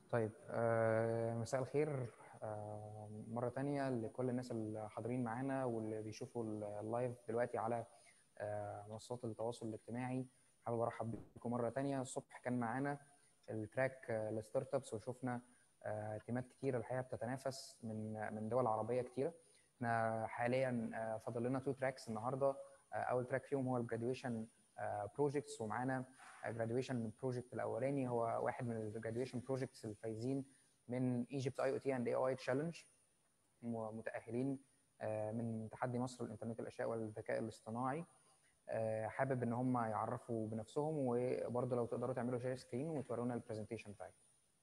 طيب آه، مساء الخير آه، مرة تانية لكل الناس اللي حاضرين معانا واللي بيشوفوا اللايف دلوقتي على آه، منصات التواصل الاجتماعي حابب ارحب بكم مرة تانية الصبح كان معانا التراك للستارت ابس وشفنا آه، تيمات كتير الحقيقة بتتنافس من من دول عربية كتيرة احنا حاليا آه، فاضل لنا تو تراكس النهارده آه، اول تراك فيهم هو الجراديويشن بروجكتس ومعانا جراديويشن بروجكت الاولاني هو واحد من الجراديويشن بروجكتس الفايزين من ايجيبت اي او تي اند اي اي تشالنج متاهلين آه، من تحدي مصر للانترنت الاشياء والذكاء الاصطناعي آه، حابب ان هم يعرفوا بنفسهم وبرضه لو تقدروا تعملوا شير سكرين وتورونا البرزنتيشن بتاعتكم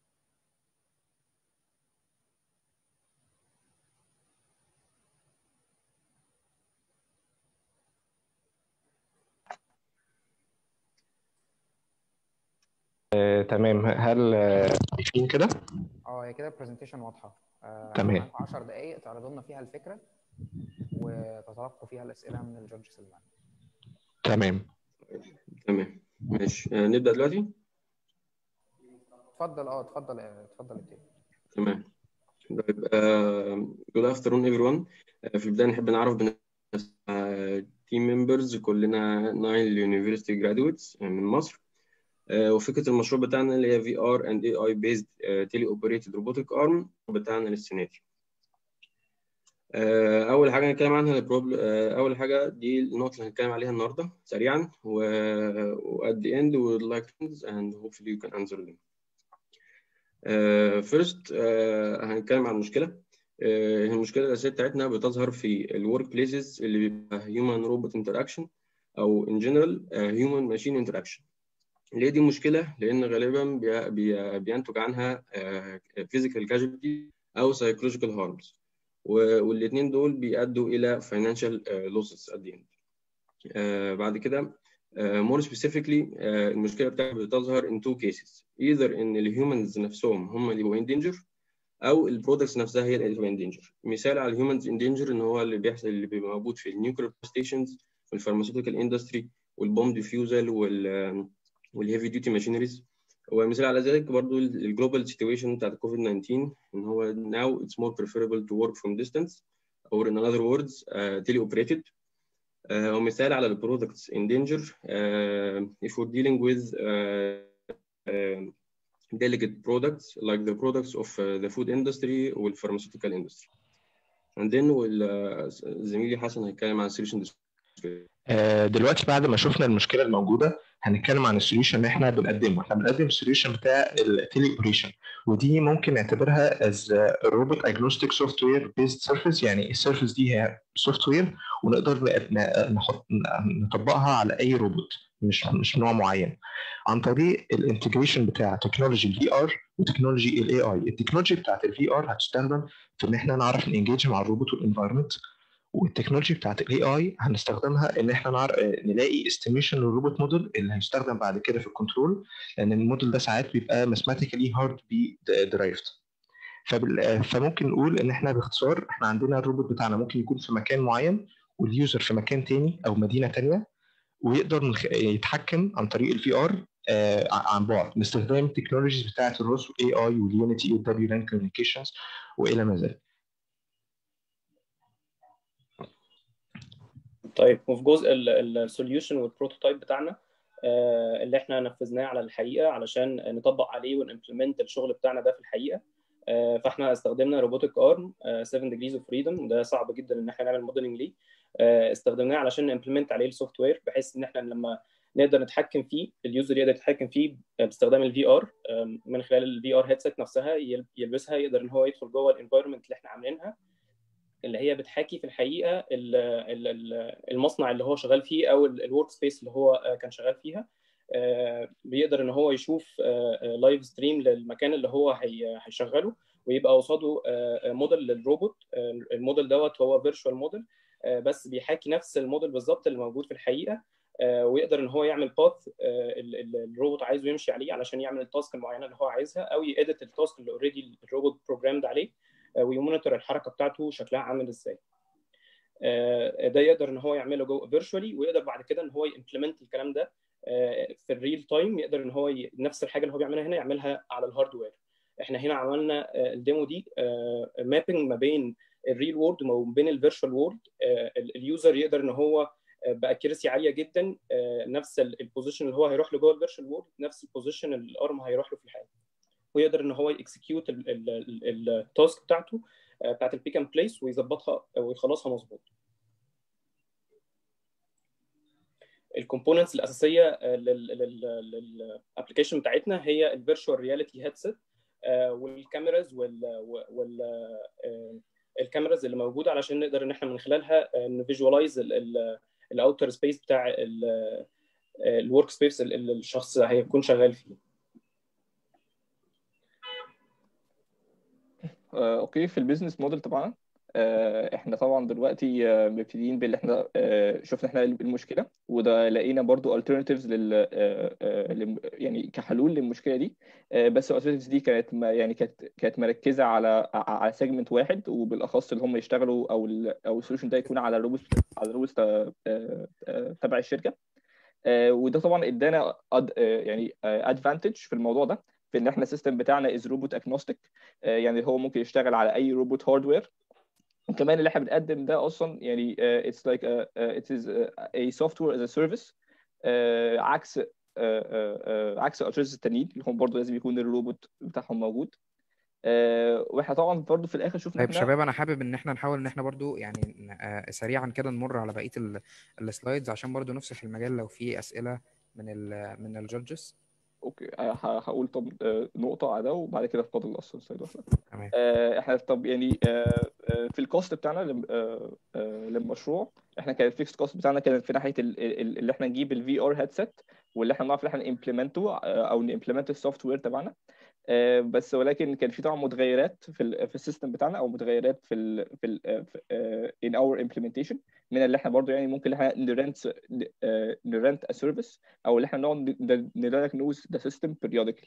آه، تمام هل آه، شايفين كده؟ اه هي كده البرزنتيشن واضحه آه، تمام. معاكم 10 دقائق تعرضوا لنا فيها الفكره وتتلقوا فيها الاسئله من الجادجز اللي معانا تمام تمام ماشي آه، نبدأ دلوقتي اتفضل اه اتفضل آه، اتفضل ابتدي تمام طيب جود افترون ايفري ون في البداية نحب نعرف بنفسنا تيم ممبرز كلنا ناين يونيفرسيتي جرادويتس من مصر آه، وفكرة المشروع بتاعنا اللي هي في ار اند اي اي بيزد تيلي اوبريتد روبوتك ارم بتاعنا للسنة دي آه، أول حاجة هنتكلم عنها البروبل أول حاجة دي النقطة اللي هنتكلم عليها النهاردة سريعا و و at the end we would like to and hopefully you can answer them. فيرست هنتكلم عن المشكله آه، المشكله الاساسيه بتاعتنا بتظهر في الورك بليسز اللي بيبقى هيومن روبوت انتراكشن او ان جنرال هيومن ماشين انتراكشن ليه دي مشكله لان غالبا بي بي بينتج عنها فيزيكال كاجوالتي او سايكولوجيكال هارمز والاثنين دول بيؤدوا الى فاينانشال لوسز ات ذا بعد كده مور سبيسيفيكلي المشكله بتاعتها بتظهر in two cases either ان الهيومنز نفسهم هم اللي بيبقوا in danger او البرودكتس نفسها هي اللي بتبقى in danger مثال على الهيومنز in danger ان هو اللي بيحصل اللي بيبقى موجود في النيوكلير ستيشنز والفارماسيوتيكال اندستري والبوم ديفيوزل وال والهيفي ديوتي ماشينريز ومثال على ذلك برضو الجلوبال سيتويشن بتاعت كوفيد 19 ان هو now it's more preferable to work from distance or in other words uh, teleoperated uh, ومثال على البرودكتس in danger uh, if we're dealing with uh, uh, delicate products like the products of uh, the food industry والpharmaceutical industry and then وال- uh, زميلي حسن هيتكلم عن solution آه، دلوقتي بعد ما شفنا المشكله الموجوده هنتكلم عن السوليوشن اللي احنا بنقدمه احنا بنقدم السوليوشن بتاع التيلي اوبريشن ودي ممكن نعتبرها از روبوت اجنوستيك سوفت وير بيزد سيرفيس يعني السيرفيس دي هي سوفت وير ونقدر ن- ن- نحط نطبقها على اي روبوت مش مش نوع معين عن طريق الانتجريشن بتاع تكنولوجي الفي ار وتكنولوجي الاي اي التكنولوجي بتاعت الفي ار هتستخدم في ان احنا نعرف ننجيج مع الروبوت والانفايرمنت والتكنولوجي بتاعت الاي اي هنستخدمها ان احنا نعرف نلاقي استيميشن للروبوت موديل اللي هيستخدم بعد كده في الكنترول لان الموديل ده ساعات بيبقى ماثماتيكالي هارد بي درايفد فممكن نقول ان احنا باختصار احنا عندنا الروبوت بتاعنا ممكن يكون في مكان معين واليوزر في مكان تاني او مدينه تانيه ويقدر من خ- يتحكم عن طريق الفي ار عن بعد باستخدام التكنولوجيز بتاعت الروس والاي اي واليونيتي والدبليو لان كوميونيكيشنز والى ما ذلك طيب وفي جزء السوليوشن والبروتوتايب بتاعنا آه، اللي احنا نفذناه على الحقيقه علشان نطبق عليه ونimplement الشغل بتاعنا ده في الحقيقه آه، فاحنا استخدمنا روبوتك ارم 7 ديجريز اوف فريدم وده صعب جدا ان احنا نعمل موديلنج ليه آه، استخدمناه علشان نimplement عليه السوفت وير بحيث ان احنا لما نقدر نتحكم فيه اليوزر يقدر يتحكم فيه باستخدام الفي ار من خلال الفي ار هيدسيت نفسها يل- يلبسها يقدر ان هو يدخل جوه الانفايرمنت اللي احنا عاملينها اللي هي بتحاكي في الحقيقه ال- ال- ال- المصنع اللي هو شغال فيه او الورك سبيس اللي هو آه، كان شغال فيها آه، بيقدر ان هو يشوف لايف ستريم للمكان اللي هو هي- هيشغله ويبقى قصاده آه، موديل للروبوت آه، الموديل دوت هو فيرتشوال موديل بس بيحاكي نفس الموديل بالظبط اللي موجود في الحقيقه آه، ويقدر ان هو يعمل باث الروبوت عايزه يمشي عليه علشان يعمل التاسك المعينه اللي هو عايزها او يedit التاسك اللي اوريدي الروبوت بروجرامد عليه آه، ويمونيتور الحركه بتاعته شكلها عامل ازاي آه، ده يقدر ان هو يعمله جوه فيرتشوالي ويقدر بعد كده ان هو يمبلمنت الكلام ده آه، في الريل تايم يقدر ان هو ي... نفس الحاجه اللي هو بيعملها هنا يعملها على الهاردوير احنا هنا عملنا الديمو دي مابينج ما بين الريل وورد وما بين الفيرتشوال وورد اليوزر يقدر ان هو باكيرسي عاليه جدا نفس البوزيشن اللي هو هيروح له جوه الفيرتشوال وورد نفس البوزيشن اللي الارم هيروح له في الحقيقه ويقدر ان هو يكسكيوت التاسك بتاعته بتاعت البيك اند بليس ويظبطها ويخلصها مظبوط الكومبوننتس الاساسيه للابلكيشن بتاعتنا هي الفيرتشوال رياليتي هيدسيت والكاميراز وال وال الكاميراز اللي موجوده علشان نقدر ان احنا من خلالها نفيجوالايز الاوتر سبيس بتاع الورك سبيس اللي الشخص هيكون شغال فيه اوكي في البيزنس موديل طبعا احنا طبعا دلوقتي مبتدئين باللي احنا شفنا احنا المشكله وده لقينا برضو alternatives لل يعني كحلول للمشكله دي بس alternatives دي كانت يعني كانت كانت مركزه على على سيجمنت واحد وبالاخص اللي هم يشتغلوا او ال او السوليوشن ده يكون على روبوست على روبوست تبع الشركه وده طبعا ادانا يعني ادفانتج في الموضوع ده في ان احنا السيستم بتاعنا از روبوت اجنوستيك يعني هو ممكن يشتغل على اي روبوت هاردوير وكمان اللي احنا بنقدم ده اصلا يعني uh, it's like a, uh, it is a, a software as a service uh, عكس uh, uh, عكس الالترناتيفز التانيين اللي هم برضه لازم يكون الروبوت بتاعهم موجود uh, واحنا طبعا برضه في الاخر شفنا طيب شباب انا حابب ان احنا نحاول ان احنا برضو يعني uh, سريعا كده نمر على بقيه السلايدز عشان برضو نفسح المجال لو في اسئله من ال من الجادجز اوكي هقول طب نقطه على ده وبعد كده فاضل اصلا سلايد واحده تمام احنا طب يعني في الكوست بتاعنا للمشروع احنا كان الفيكس كوست بتاعنا كان في ناحيه اللي احنا نجيب الفي ار هيدسيت واللي احنا نعرف ان احنا نمبلمنته او نمبلمنت السوفت وير تبعنا بس ولكن كان في طبعا متغيرات في ال في السيستم بتاعنا او متغيرات في ال في ال in our implementation من اللي احنا برضو يعني ممكن احنا نرنت نرنت a service او اللي احنا نقعد نdiagnose the system periodically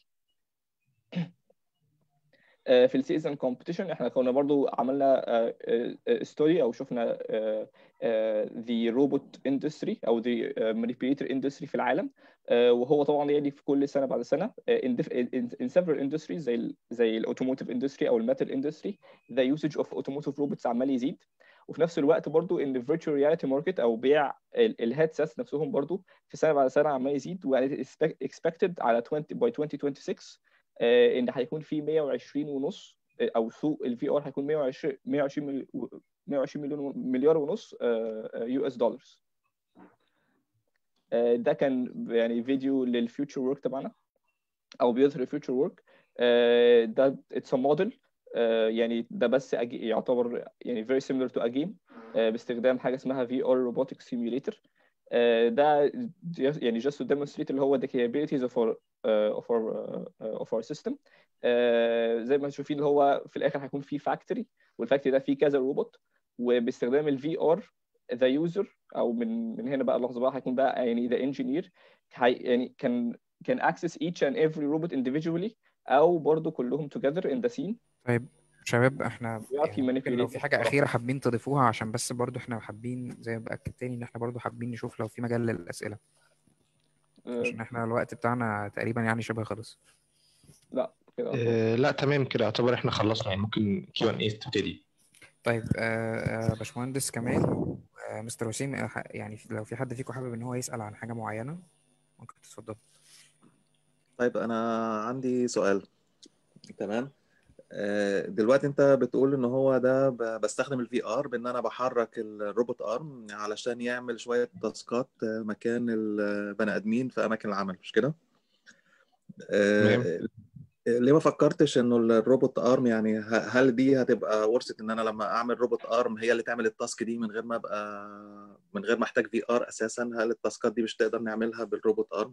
في السيزون كومبيتيشن احنا كنا برضو عملنا ستوري او شفنا the robot industry او the manipulator industry في العالم وهو طبعا يعني في كل سنه بعد سنه in, in several industries زي زي الاوتوموتيف اندستري او الميتال اندستري the usage of automotive robots عمال يزيد وفي نفس الوقت برضو ان الفيرتشوال رياليتي ماركت او بيع الهيدسيتس نفسهم برضو في سنه بعد سنه عمال يزيد و expected على 20 by 2026 ان هيكون في 120 ونص او سوق الفي ار هيكون 120 120 120 مليون مليار ونص يو اس دولار ده كان يعني فيديو للفيوتشر ورك تبعنا او بيظهر الفيوتشر ورك ده اتس ا موديل يعني ده بس يعتبر يعني very similar to a game باستخدام حاجه اسمها VR robotic simulator ده يعني just to demonstrate اللي هو the capabilities of our uh, of our uh, of our system uh, زي ما شايفين اللي هو في الاخر هيكون في فاكتوري والفاكتوري ده فيه كذا روبوت وباستخدام الفي ار ذا يوزر او من من هنا بقى اللحظه بقى هيكون بقى يعني ذا انجينير يعني كان كان access each and every robot individually او برضه كلهم together in the scene طيب شباب احنا يعرف يعني ممكن لو يmanipulate في حاجة أخيرة حابين تضيفوها عشان بس برضو احنا حابين زي ما بأكد تاني إن احنا برضو حابين نشوف لو في مجال للأسئلة عشان احنا الوقت بتاعنا تقريبا يعني شبه خلص لا كده آه، لا تمام كده يعتبر احنا خلصنا يعني ممكن كيو ان اي تبتدي طيب آه، آه، باشمهندس كمال آه، مستر وسيم آه، ح- يعني لو في حد فيكم حابب إن هو يسأل عن حاجة معينة ممكن تتفضل طيب انا عندي سؤال تمام آه، دلوقتي انت بتقول ان هو ده ب- بستخدم الفي ار بان انا بحرك الروبوت ارم علشان يعمل شوية تاسكات آه، مكان البني ادمين في اماكن العمل مش كده تمام. آه، ليه ما فكرتش انه الروبوت ارم يعني ه- هل دي هتبقى ورثة ان انا لما اعمل روبوت ارم هي اللي تعمل التاسك دي من غير ما ابقى من غير ما احتاج في ار اساسا هل التاسكات دي مش تقدر نعملها بالروبوت ارم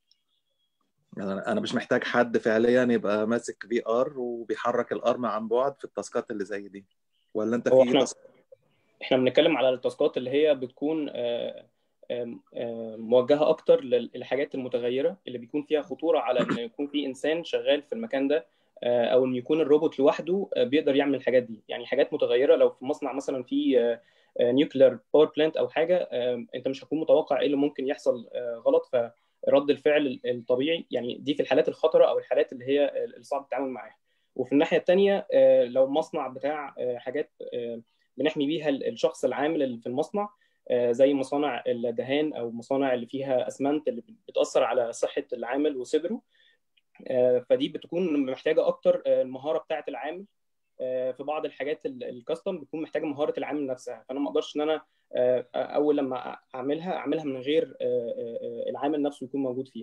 يعني انا أنا مش محتاج حد فعليا يبقى ماسك في ار وبيحرك الارم عن بعد في التاسكات اللي زي دي ولا انت هو في احنا تاسك احنا بنتكلم على التاسكات اللي هي بتكون آه، آم، آه، موجهه اكتر لل- للحاجات المتغيره اللي بيكون فيها خطوره على ان يكون في انسان شغال في المكان ده آه، او ان يكون الروبوت لوحده آه، بيقدر يعمل الحاجات دي يعني حاجات متغيره لو في مصنع مثلا في نيوكلير باور بلانت او حاجه آه، انت مش هتكون متوقع ايه اللي ممكن يحصل آه، غلط فرد الفعل الطبيعي يعني دي في الحالات الخطره او الحالات اللي هي الصعب التعامل معاها وفي الناحيه الثانيه لو مصنع بتاع حاجات بنحمي بيها الشخص العامل اللي في المصنع زي مصانع الدهان او مصانع اللي فيها اسمنت اللي بتاثر على صحه العامل وصدره فدي بتكون محتاجه اكتر المهاره بتاعه العامل في بعض الحاجات الكاستم بتكون محتاجه مهاره العامل نفسها فانا ما اقدرش ان انا اول لما اعملها اعملها من غير العامل نفسه يكون موجود فيها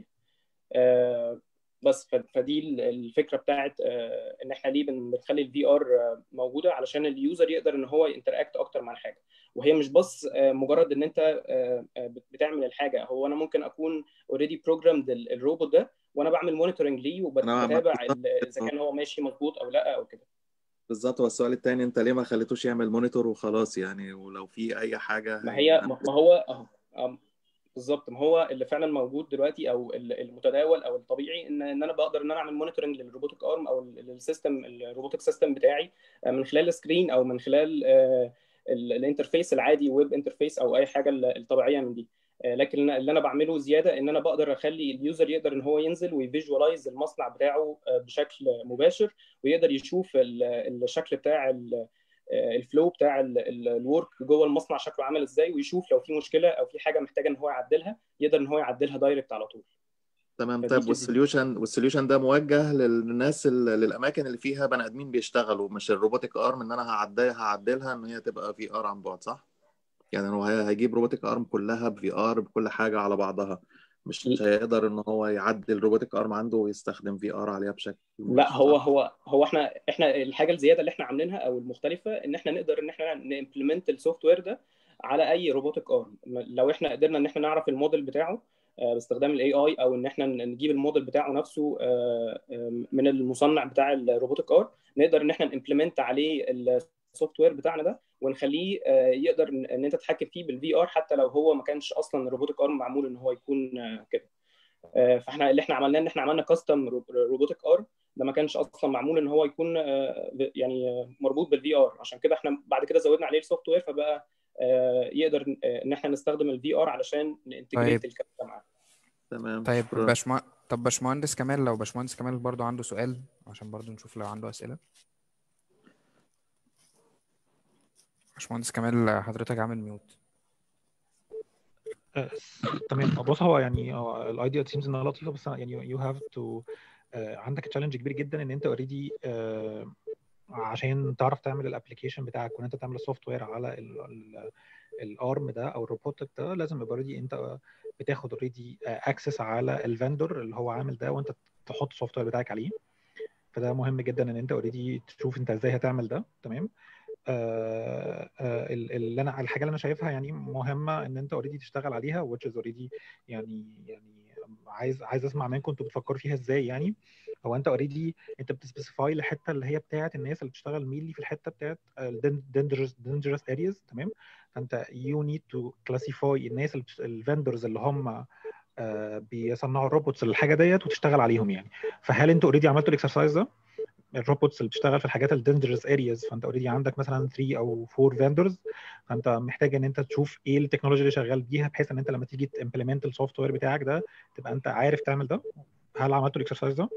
بس فدي الفكره بتاعت ان احنا ليه بنخلي الفي ار موجوده علشان اليوزر يقدر ان هو ينتراكت اكتر مع الحاجه وهي مش بس مجرد ان انت بتعمل الحاجه هو انا ممكن اكون اوريدي بروجرامد الروبوت ده وانا بعمل مونيتورنج ليه وبتابع اذا كان هو ماشي مظبوط او لا او كده بالظبط هو السؤال الثاني انت ليه ما خليتوش يعمل مونيتور وخلاص يعني ولو في اي حاجه ما هي ما هو اهو بالظبط ما هو اللي فعلا موجود دلوقتي او المتداول او الطبيعي ان ان انا بقدر ان انا اعمل مونيتورنج للروبوتك ارم او للسيستم الروبوتك سيستم بتاعي من خلال سكرين او من خلال الانترفيس العادي ويب انترفيس او اي حاجه الطبيعيه من دي لكن اللي انا بعمله زياده ان انا بقدر اخلي اليوزر يقدر ان هو ينزل ويفيجوالايز المصنع بتاعه بشكل مباشر ويقدر يشوف الشكل بتاع الفلو بتاع الورك جوه المصنع شكله عامل ازاي ويشوف لو في مشكله او في حاجه محتاجه ان هو يعدلها يقدر ان هو يعدلها دايركت على طول تمام طيب والسوليوشن والسوليوشن ده موجه للناس للاماكن اللي فيها بني ادمين بيشتغلوا مش الروبوتك ارم ان انا هعدلها هعدلها ان هي تبقى في ار عن بعد صح؟ يعني هو هيجيب روبوتك ارم كلها بفي ار بكل حاجه على بعضها مش هيقدر ان هو يعدل روبوتك ارم عنده ويستخدم في ار عليها بشكل لا هو هو هو احنا احنا الحاجه الزياده اللي احنا عاملينها او المختلفه ان احنا نقدر ان احنا نمبلمنت السوفت وير ده على اي روبوتك ارم لو احنا قدرنا ان احنا نعرف الموديل بتاعه باستخدام الاي اي او ان احنا نجيب الموديل بتاعه نفسه من المصنع بتاع الروبوتك ار نقدر ان احنا نمبلمنت عليه السوفت وير بتاعنا ده ونخليه يقدر ان انت تتحكم فيه بالفي ار حتى لو هو ما كانش اصلا الروبوتك ارم معمول ان هو يكون كده فاحنا اللي احنا عملناه ان احنا عملنا كاستم روبوتك ارم ده ما كانش اصلا معمول ان هو يكون يعني مربوط بالفي ار عشان كده احنا بعد كده زودنا عليه السوفت وير فبقى يقدر ان احنا نستخدم الفي ار علشان ننتجريت الكلام ده معاه تمام طيب باشمهندس طب باشمهندس كمال لو باشمهندس كمال برضو عنده سؤال عشان برضو نشوف لو عنده اسئله باشمهندس كمال حضرتك عامل ميوت آه، تمام بص هو يعني الايديا سيمز انها لطيفه بس يعني يو هاف تو عندك تشالنج كبير جدا ان انت اوريدي عشان تعرف تعمل الابلكيشن بتاعك وان انت تعمل السوفت وير على الارم ده او الروبوتك ده لازم يبقى اوريدي انت بتاخد اوريدي اكسس على الفندور اللي هو عامل ده وانت تحط السوفت وير بتاعك عليه فده مهم جدا ان انت اوريدي تشوف انت ازاي هتعمل ده تمام آه آه اللي انا الحاجه اللي انا شايفها يعني مهمه ان انت اوريدي تشتغل عليها which is already يعني يعني عايز عايز اسمع منكم انتوا بتفكروا فيها ازاي يعني هو انت اوريدي انت بتسبيسيفاي الحته اللي هي بتاعت الناس اللي بتشتغل ميلي في الحته بتاعت dangerous dangerous areas تمام فانت you need to classify الناس الفندرز اللي هم آه بيصنعوا الروبوتس الحاجه ديت وتشتغل عليهم يعني فهل انتوا اوريدي عملتوا الاكسرسايز ده؟ الروبوتس اللي بتشتغل في الحاجات الدينجرس ارياز فانت اوريدي عندك مثلا 3 او 4 فيندرز فانت محتاج ان انت تشوف ايه التكنولوجيا اللي شغال بيها بحيث ان انت لما تيجي تمبلمنت السوفت وير بتاعك ده تبقى انت عارف تعمل ده هل عملتوا الاكسرسايز ده؟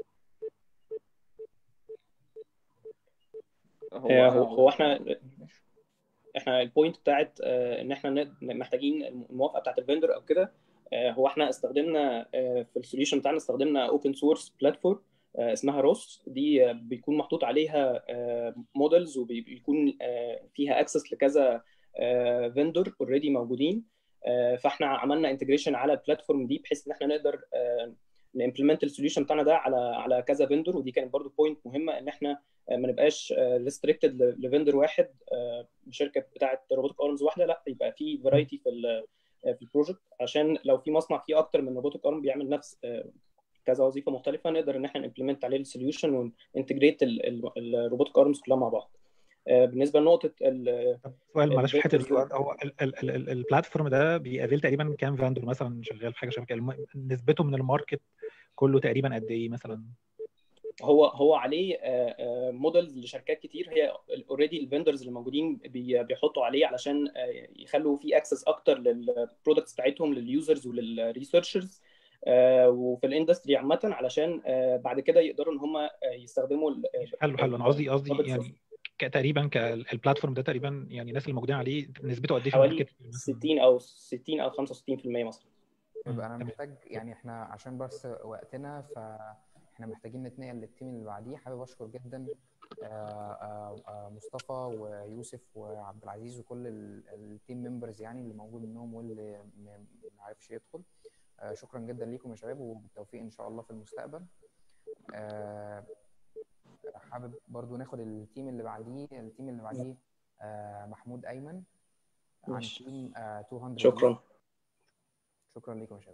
هو هو احنا احنا البوينت بتاعت ان احنا محتاجين الموافقه بتاعت الفندر او كده هو احنا استخدمنا في السوليوشن بتاعنا استخدمنا اوبن سورس بلاتفورم اسمها روس دي بيكون محطوط عليها مودلز وبيكون فيها اكسس لكذا فيندور اوريدي موجودين فاحنا عملنا انتجريشن على البلاتفورم دي بحيث ان احنا نقدر نمبلمنت السوليوشن بتاعنا ده على على كذا فيندور ودي كانت برضو بوينت مهمه ان احنا ما نبقاش ريستريكتد لفيندور واحد بشركه بتاعه روبوتك ارمز واحده لا يبقى في فرايتي في في البروجكت عشان لو في مصنع فيه اكتر من روبوتك ارم بيعمل نفس كذا وظيفه مختلفه نقدر ان احنا نمبلمنت عليه السوليوشن وننتجريت الروبوتك ارمز كلها مع بعض بالنسبه لنقطه سؤال معلش في حته دي هو البلاتفورم ده بيقابل تقريبا كام فاندور مثلا شغال في حاجه شبه كده نسبته من الماركت كله تقريبا قد ايه مثلا هو هو عليه مودلز لشركات كتير هي اوريدي الفندرز اللي موجودين بيحطوا عليه علشان يخلوا في اكسس اكتر للبرودكتس بتاعتهم لليوزرز وللريسيرشرز آه، وفي الاندستري عامه علشان آه، بعد كده يقدروا ان هم آه، يستخدموا ال- حلو حلو انا قصدي قصدي الروبوت يعني ك- تقريبا كالبلاتفورم ده تقريبا يعني الناس اللي موجودين عليه نسبته قد ايه في حوالي الماركت مثلا 60 او 60 او 65% مثلا يبقى انا تمام. محتاج يعني احنا عشان بس وقتنا فاحنا محتاجين نتنقل للتيم اللي بعديه حابب اشكر جدا آه، آه، آه، مصطفى ويوسف وعبد العزيز وكل ال- التيم ممبرز يعني اللي موجود منهم واللي م- ما عرفش يدخل آه، شكرا جدا ليكم يا شباب وبالتوفيق ان شاء الله في المستقبل آه، حابب برضو ناخد التيم اللي بعديه التيم اللي بعديه آه، محمود ايمن عن ماشي. تيم آه، 200 شكرا شكرا لكم يا شباب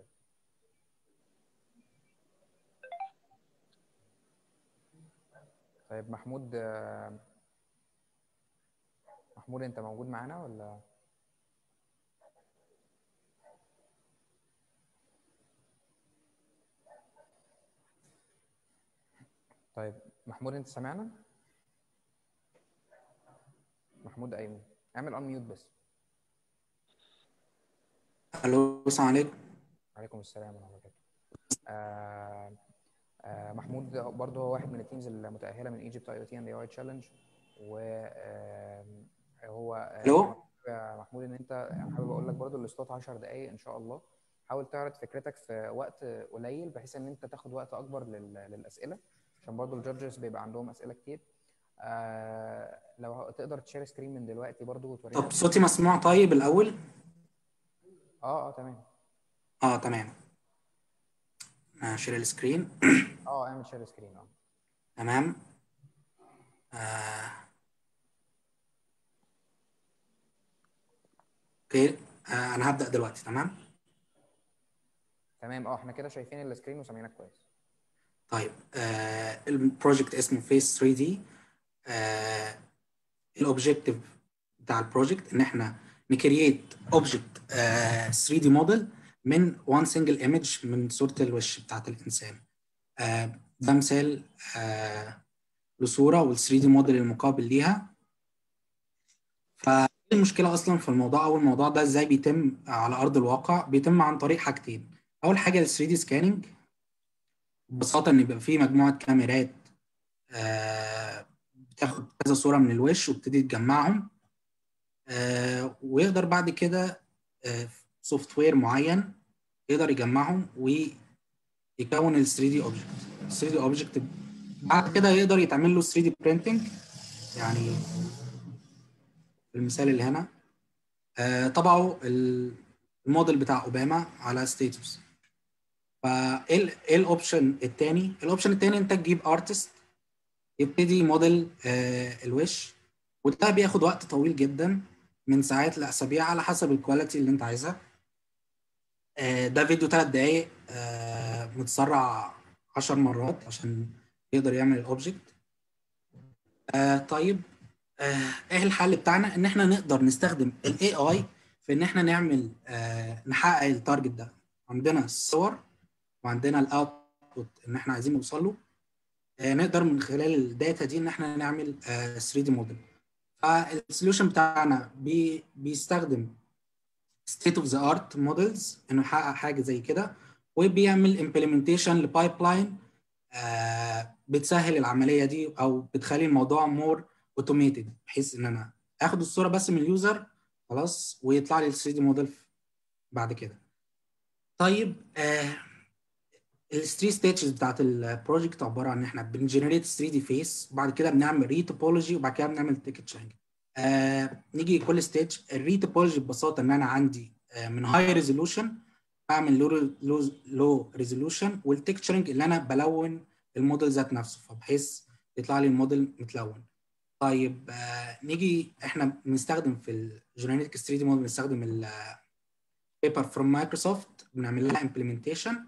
طيب محمود آه، محمود انت موجود معانا ولا طيب محمود انت سامعنا محمود ايمن اعمل ان ميوت بس الو السلام عليكم عليكم السلام ورحمه الله وبركاته آه آه محمود ده برضه هو واحد من التيمز المتاهله من ايجيبت اي او تي اند اي اي تشالنج و آم، هو ألو؟ آه، محمود ان انت حابب اقول لك برضه السلوت 10 دقائق ان شاء الله حاول تعرض فكرتك في وقت قليل بحيث ان انت تاخد وقت اكبر لل- للاسئله عشان برضه الجادجز بيبقى عندهم اسئله كتير آه لو تقدر تشير سكرين من دلوقتي برضه وتورينا طب صوتي مسموع طيب الاول اه اه تمام اه تمام شير السكرين اه اعمل شير سكرين اه تمام آه. اوكي آه انا هبدأ دلوقتي تمام تمام اه احنا كده شايفين السكرين وسامعينك كويس طيب آه البروجكت اسمه فيس 3 دي آه الاوبجيكتيف بتاع البروجكت ان احنا نكرييت اوبجكت آه 3 دي موديل من وان سنجل ايمج من صورة الوش بتاعت الانسان آه ده مثال آه لصورة وال 3 دي موديل المقابل ليها فالمشكلة أصلا في الموضوع أو الموضوع ده إزاي بيتم على أرض الواقع بيتم عن طريق حاجتين أول حاجة ال 3 دي سكاننج ببساطة إن يبقى في مجموعة كاميرات آه بتاخد كذا صورة من الوش وبتبتدي تجمعهم آه ويقدر بعد كده آه سوفت وير معين يقدر يجمعهم ويكون ال 3 دي اوبجكت ال 3 دي اوبجكت بعد كده يقدر يتعمل له 3 دي برينتنج يعني في المثال اللي هنا آه طبعوا الموديل بتاع اوباما على ستيتوس فايه ال- ايه الاوبشن الثاني الاوبشن الثاني انت تجيب ارتست يبتدي موديل آه الوش وده بياخد وقت طويل جدا من ساعات لاسابيع على حسب الكواليتي اللي انت عايزها آه ده فيديو ثلاث دقايق آه متسرع 10 مرات عشان يقدر يعمل الاوبجكت آه طيب آه ايه الحل بتاعنا ان احنا نقدر نستخدم الاي اي في ان احنا نعمل آه نحقق التارجت ده عندنا الصور وعندنا الاوتبوت ان احنا عايزين نوصل له آه نقدر من خلال الداتا دي ان احنا نعمل آه 3 دي موديل فالسوليوشن بتاعنا بي بيستخدم state of the art models انه يحقق حاجه زي كده وبيعمل implementation لبايبلاين آه بتسهل العمليه دي او بتخلي الموضوع مور اوتوميتد بحيث ان انا اخد الصوره بس من اليوزر خلاص ويطلع لي ال 3 دي موديل بعد كده طيب آه الثري ستيجز بتاعت البروجكت عباره عن ان احنا بنجنريت 3 دي فيس وبعد كده بنعمل ري توبولوجي وبعد كده بنعمل تيكت شانج آه نيجي كل ستيج الري توبولوجي ببساطه ان انا عندي آه من هاي ريزولوشن بعمل لو لو لو ريزولوشن والتكتشرنج اللي انا بلون الموديل ذات نفسه فبحيث يطلع لي الموديل متلون طيب آه نيجي احنا بنستخدم في الجينيريك 3 دي موديل بنستخدم البيبر فروم مايكروسوفت بنعمل لها امبلمنتيشن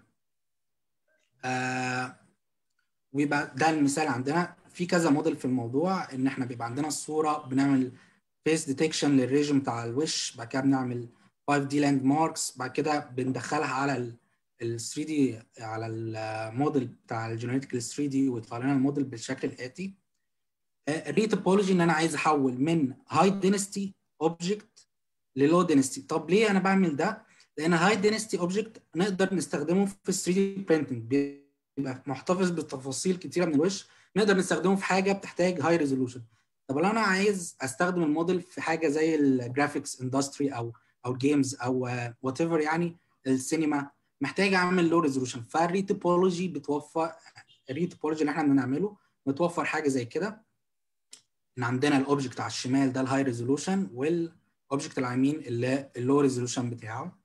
آه ويبقى ده المثال عندنا في كذا موديل في الموضوع ان احنا بيبقى عندنا الصوره بنعمل فيس ديتكشن للريجن بتاع الوش بعد كده بنعمل 5 دي لاند ماركس بعد كده بندخلها على ال 3 دي على الموديل بتاع الجينيريك 3 دي ويطلع لنا الموديل بالشكل الاتي الري توبولوجي ان انا عايز احول من هاي دينستي اوبجكت للو دينستي طب ليه انا بعمل ده لان هاي دينستي اوبجكت نقدر نستخدمه في 3 دي برينتنج بيبقى محتفظ بتفاصيل كتيره من الوش نقدر نستخدمه في حاجه بتحتاج هاي ريزولوشن طب لو انا عايز استخدم الموديل في حاجه زي الجرافيكس اندستري او او جيمز او وات ايفر يعني السينما محتاج اعمل لو ريزولوشن فالريتوبولوجي بتوفر الريتوبولوجي اللي احنا بنعمله بتوفر حاجه زي كده ان عندنا الاوبجكت على الشمال ده الهاي ريزولوشن والاوبجكت اللي على اليمين اللي اللو ريزولوشن بتاعه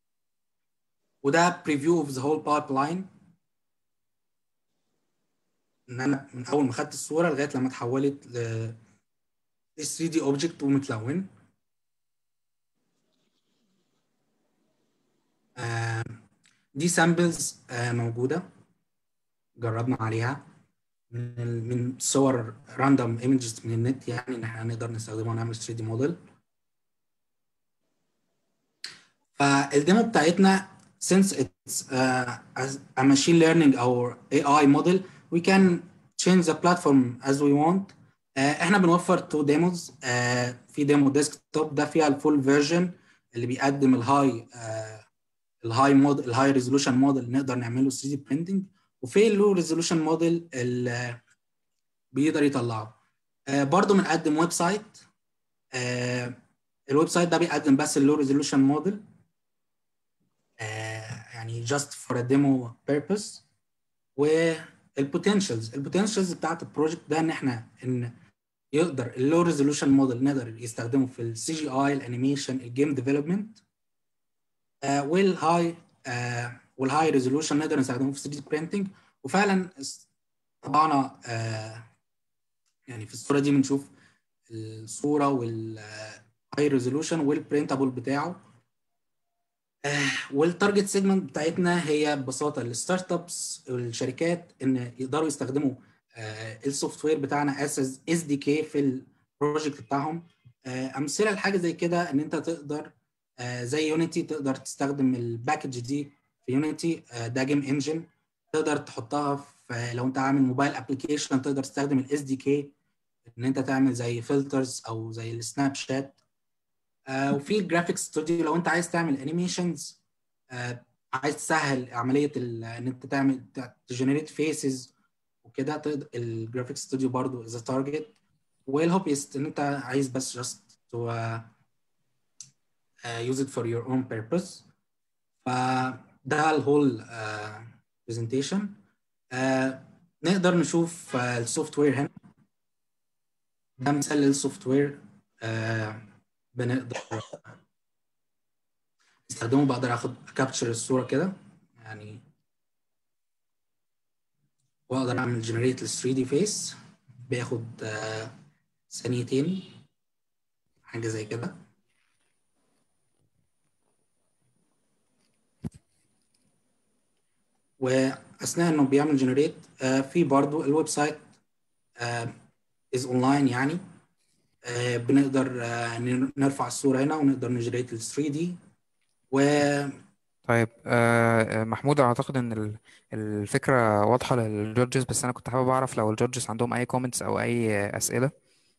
وده بريفيو اوف ذا هول بايب لاين ان انا من اول ما خدت الصوره لغايه لما اتحولت ل 3 دي اوبجكت ومتلون آه دي سامبلز آه موجوده جربنا عليها من من صور راندوم ايمجز من النت يعني ان احنا نقدر نستخدمها ونعمل 3 دي موديل فالديمو بتاعتنا since it's uh, a machine learning او AI model we can change the platform as we want uh, احنا بنوفر تو ديموز uh, في ديمو ديسكتوب ده فيها الفول فيرجن اللي بيقدم الهاي الهاي مود الهاي ريزولوشن موديل نقدر نعمله 3 دي برينتنج وفي اللو ريزولوشن موديل اللي بيقدر يطلعه uh, برضه بنقدم ويب سايت uh, الويب سايت ده بيقدم بس اللو ريزولوشن موديل يعني just for a demo purpose والبوتنشالز البوتنشالز بتاعت البروجكت ده ان احنا ان يقدر اللو ريزولوشن موديل نقدر يستخدمه في السي جي اي الانيميشن الجيم ديفلوبمنت والهاي والهاي ريزولوشن نقدر نستخدمه في 3 دي برينتنج وفعلا طبعا uh, يعني في الصوره دي بنشوف الصوره والهاي ريزولوشن والبرينتابل بتاعه والتارجت سيجمنت بتاعتنا هي ببساطه الستارت ابس والشركات ان يقدروا يستخدموا السوفت وير بتاعنا اس اس دي كي في البروجكت بتاعهم امثله لحاجه زي كده ان انت تقدر زي يونيتي تقدر تستخدم الباكج دي في يونيتي ده جيم انجن تقدر تحطها في لو انت عامل موبايل ابلكيشن تقدر تستخدم الاس دي كي ان انت تعمل زي فلترز او زي السناب شات آه وفي الجرافيكس ستوديو لو انت عايز تعمل انيميشنز آه عايز تسهل عمليه ان انت تعمل تجنريت فيسز وكده تقدر الجرافيكس ستوديو برضو از تارجت والهوبيست ان انت عايز بس جاست تو يوز ات فور يور اون بيربز فده الهول برزنتيشن نقدر نشوف السوفت وير هنا ده مثال للسوفت وير بنقدر نستخدمه بقدر اخد كابتشر الصوره كده يعني واقدر اعمل جنريت لل 3 دي فيس بياخد آه ثانيتين حاجه زي كده واثناء انه بيعمل جنريت آه في برضو الويب سايت از آه اونلاين يعني آه بنقدر آه نرفع الصوره هنا ونقدر نجريت ال 3 دي و طيب آه محمود اعتقد ان ال- الفكره واضحه للجودجز بس انا كنت حابب اعرف لو الجودجز عندهم اي كومنتس او اي اسئله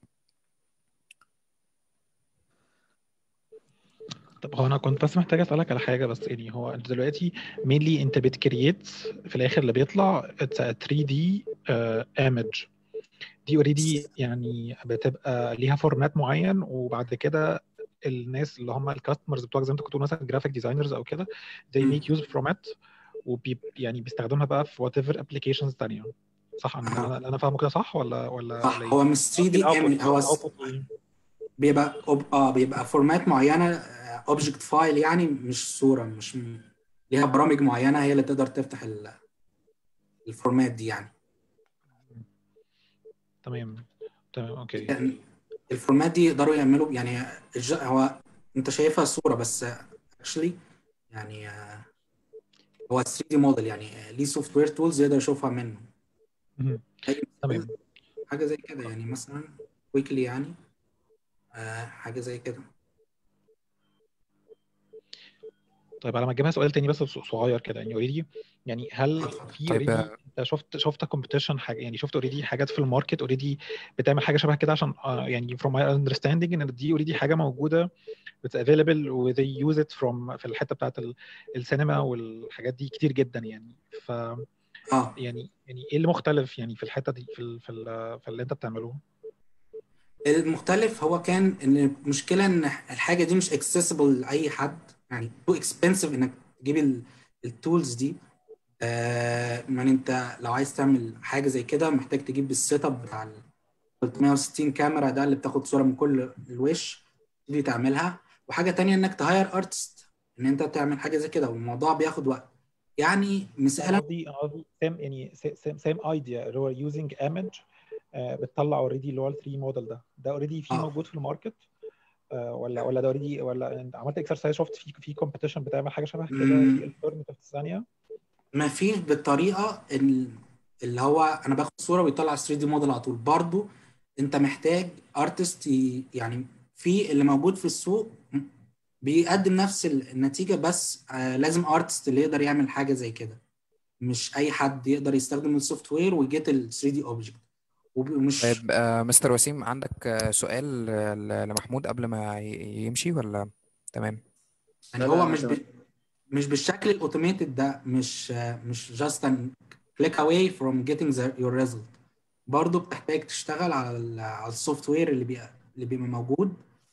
طب هو انا كنت بس محتاج اسالك على حاجه بس يعني هو انت دلوقتي مينلي انت بتكريت في الاخر اللي بيطلع اتس 3 دي ايمج دي اوريدي يعني بتبقى ليها فورمات معين وبعد كده الناس اللي هم الكاستمرز بتوعك زي ما انت كنت بتقول مثلا جرافيك ديزاينرز او كده they مم. make use of format وبي يعني بيستخدمها بقى في وات ايفر ابلكيشنز ثانيه صح انا آه. انا أنا فاهمه كده صح ولا ولا صح ولا هو ايه؟ مش 3 دي الاوتبوت هو الاوتبوت ايه؟ بيبقى أوب... اه بيبقى فورمات معينه اوبجكت فايل يعني مش صوره مش م... ليها برامج معينه هي اللي تقدر تفتح ال... الفورمات دي يعني تمام تمام اوكي يعني الفورمات دي يقدروا يعملوا يعني الج... هو انت شايفها صوره بس اكشلي يعني آه، هو 3 دي موديل يعني آه، ليه سوفت وير تولز يقدر يشوفها منه مهم. أي تمام حاجه زي كده يعني مثلا ويكلي يعني آه حاجه زي كده طيب على ما اجيبها سؤال تاني بس صغير كده يعني اوريدي يعني هل في طيب اوريدي آه، انت شفت شفت كومبيتيشن حاجه يعني شفت اوريدي حاجات في الماركت اوريدي بتعمل حاجه شبه كده عشان آه، يعني from my understanding ان دي اوريدي حاجه موجوده it's available و they use it from في الحته بتاعت ال- السينما والحاجات دي كتير جدا يعني ف اه يعني يعني ايه اللي مختلف يعني في الحته دي في ال في ال في اللي انت بتعمله المختلف هو كان ان المشكله ان الحاجه دي مش accessible لاي حد يعني تو اكسبنسيف انك تجيب التولز دي آه من انت لو عايز تعمل حاجه زي كده محتاج تجيب السيت اب بتاع ال 360 كاميرا ده اللي بتاخد صوره من كل الوش تبتدي تعملها وحاجه تانية انك تهاير ارتست ان انت تعمل حاجه زي كده والموضوع بياخد وقت يعني انا مثالا قصدي انا قصدي سيم يعني سيم ايديا اللي هو يوزنج ايمج بتطلع اوريدي اللي هو ال 3 موديل ده ده اوريدي في اه موجود في الماركت آه، ولا ولا ده اوريدي ولا انت عملت اكسرسايز شفت في في كومبيتيشن بتعمل حاجه شبه كده في مم، الترنتيفز ثانيه ما فيش بالطريقه ال- اللي هو انا باخد صوره ويطلع 3 دي موديل على طول برضو انت محتاج ارتست يعني في اللي موجود في السوق بيقدم نفس ال- النتيجه بس آه لازم ارتست اللي يقدر يعمل حاجه زي كده مش اي حد يقدر يستخدم السوفت وير ويجيت ال 3 دي اوبجكت ومش طيب آه، مستر وسيم عندك آه، سؤال آه، ل- لمحمود قبل ما ي- يمشي ولا تمام يعني لا لا هو انا مش ب... تمام مش بالشكل الاوتوميتد ده مش آه مش just an click away from getting the, your result برضه بتحتاج تشتغل على ال على السوفت وير اللي بيبقى اللي بيبقى موجود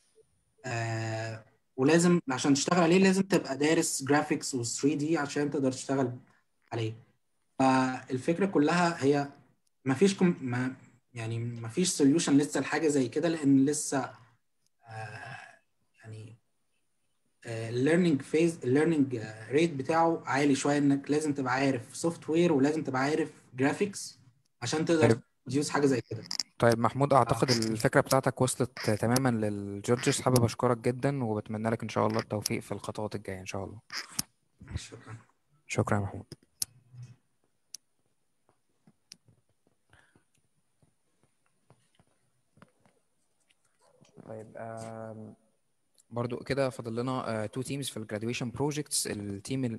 آه ولازم عشان تشتغل عليه لازم تبقى دارس جرافيكس و 3 دي عشان تقدر تشتغل عليه فالفكرة كلها هي ما فيش كم ما يعني ما فيش سوليوشن لسه لحاجة زي كده لأن لسه آه يعني الليرنينج فيز الليرنينج ريت بتاعه عالي شوية إنك لازم تبقى عارف سوفت وير ولازم تبقى عارف جرافيكس عشان تقدر طيب تديوس حاجة زي كده طيب محمود اعتقد الفكره بتاعتك وصلت تماما للجودجز حابب اشكرك جدا وبتمنى لك ان شاء الله التوفيق في الخطوات الجايه ان شاء الله شكرا شكرا يا محمود طيب آم، برضو كده فاضل لنا تو تيمز في الجراديويشن بروجكتس التيم ال-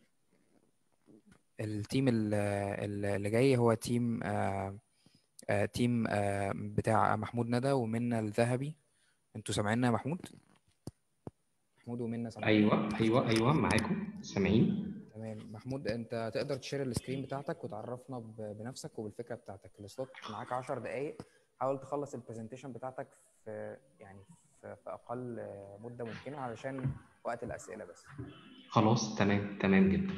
التيم ال- ال- اللي جاي هو تيم آه، آه، تيم آه، بتاع محمود ندى ومنى الذهبي انتوا سامعيننا يا محمود محمود ومنى سامعين ايوه ايوه ايوه معاكم سامعين تمام محمود انت تقدر تشير السكرين بتاعتك وتعرفنا ب- بنفسك وبالفكره بتاعتك السلوت معاك 10 دقائق حاول تخلص البرزنتيشن بتاعتك في يعني في, في اقل آه، مده ممكنه علشان وقت الاسئله بس خلاص تمام تمام جدا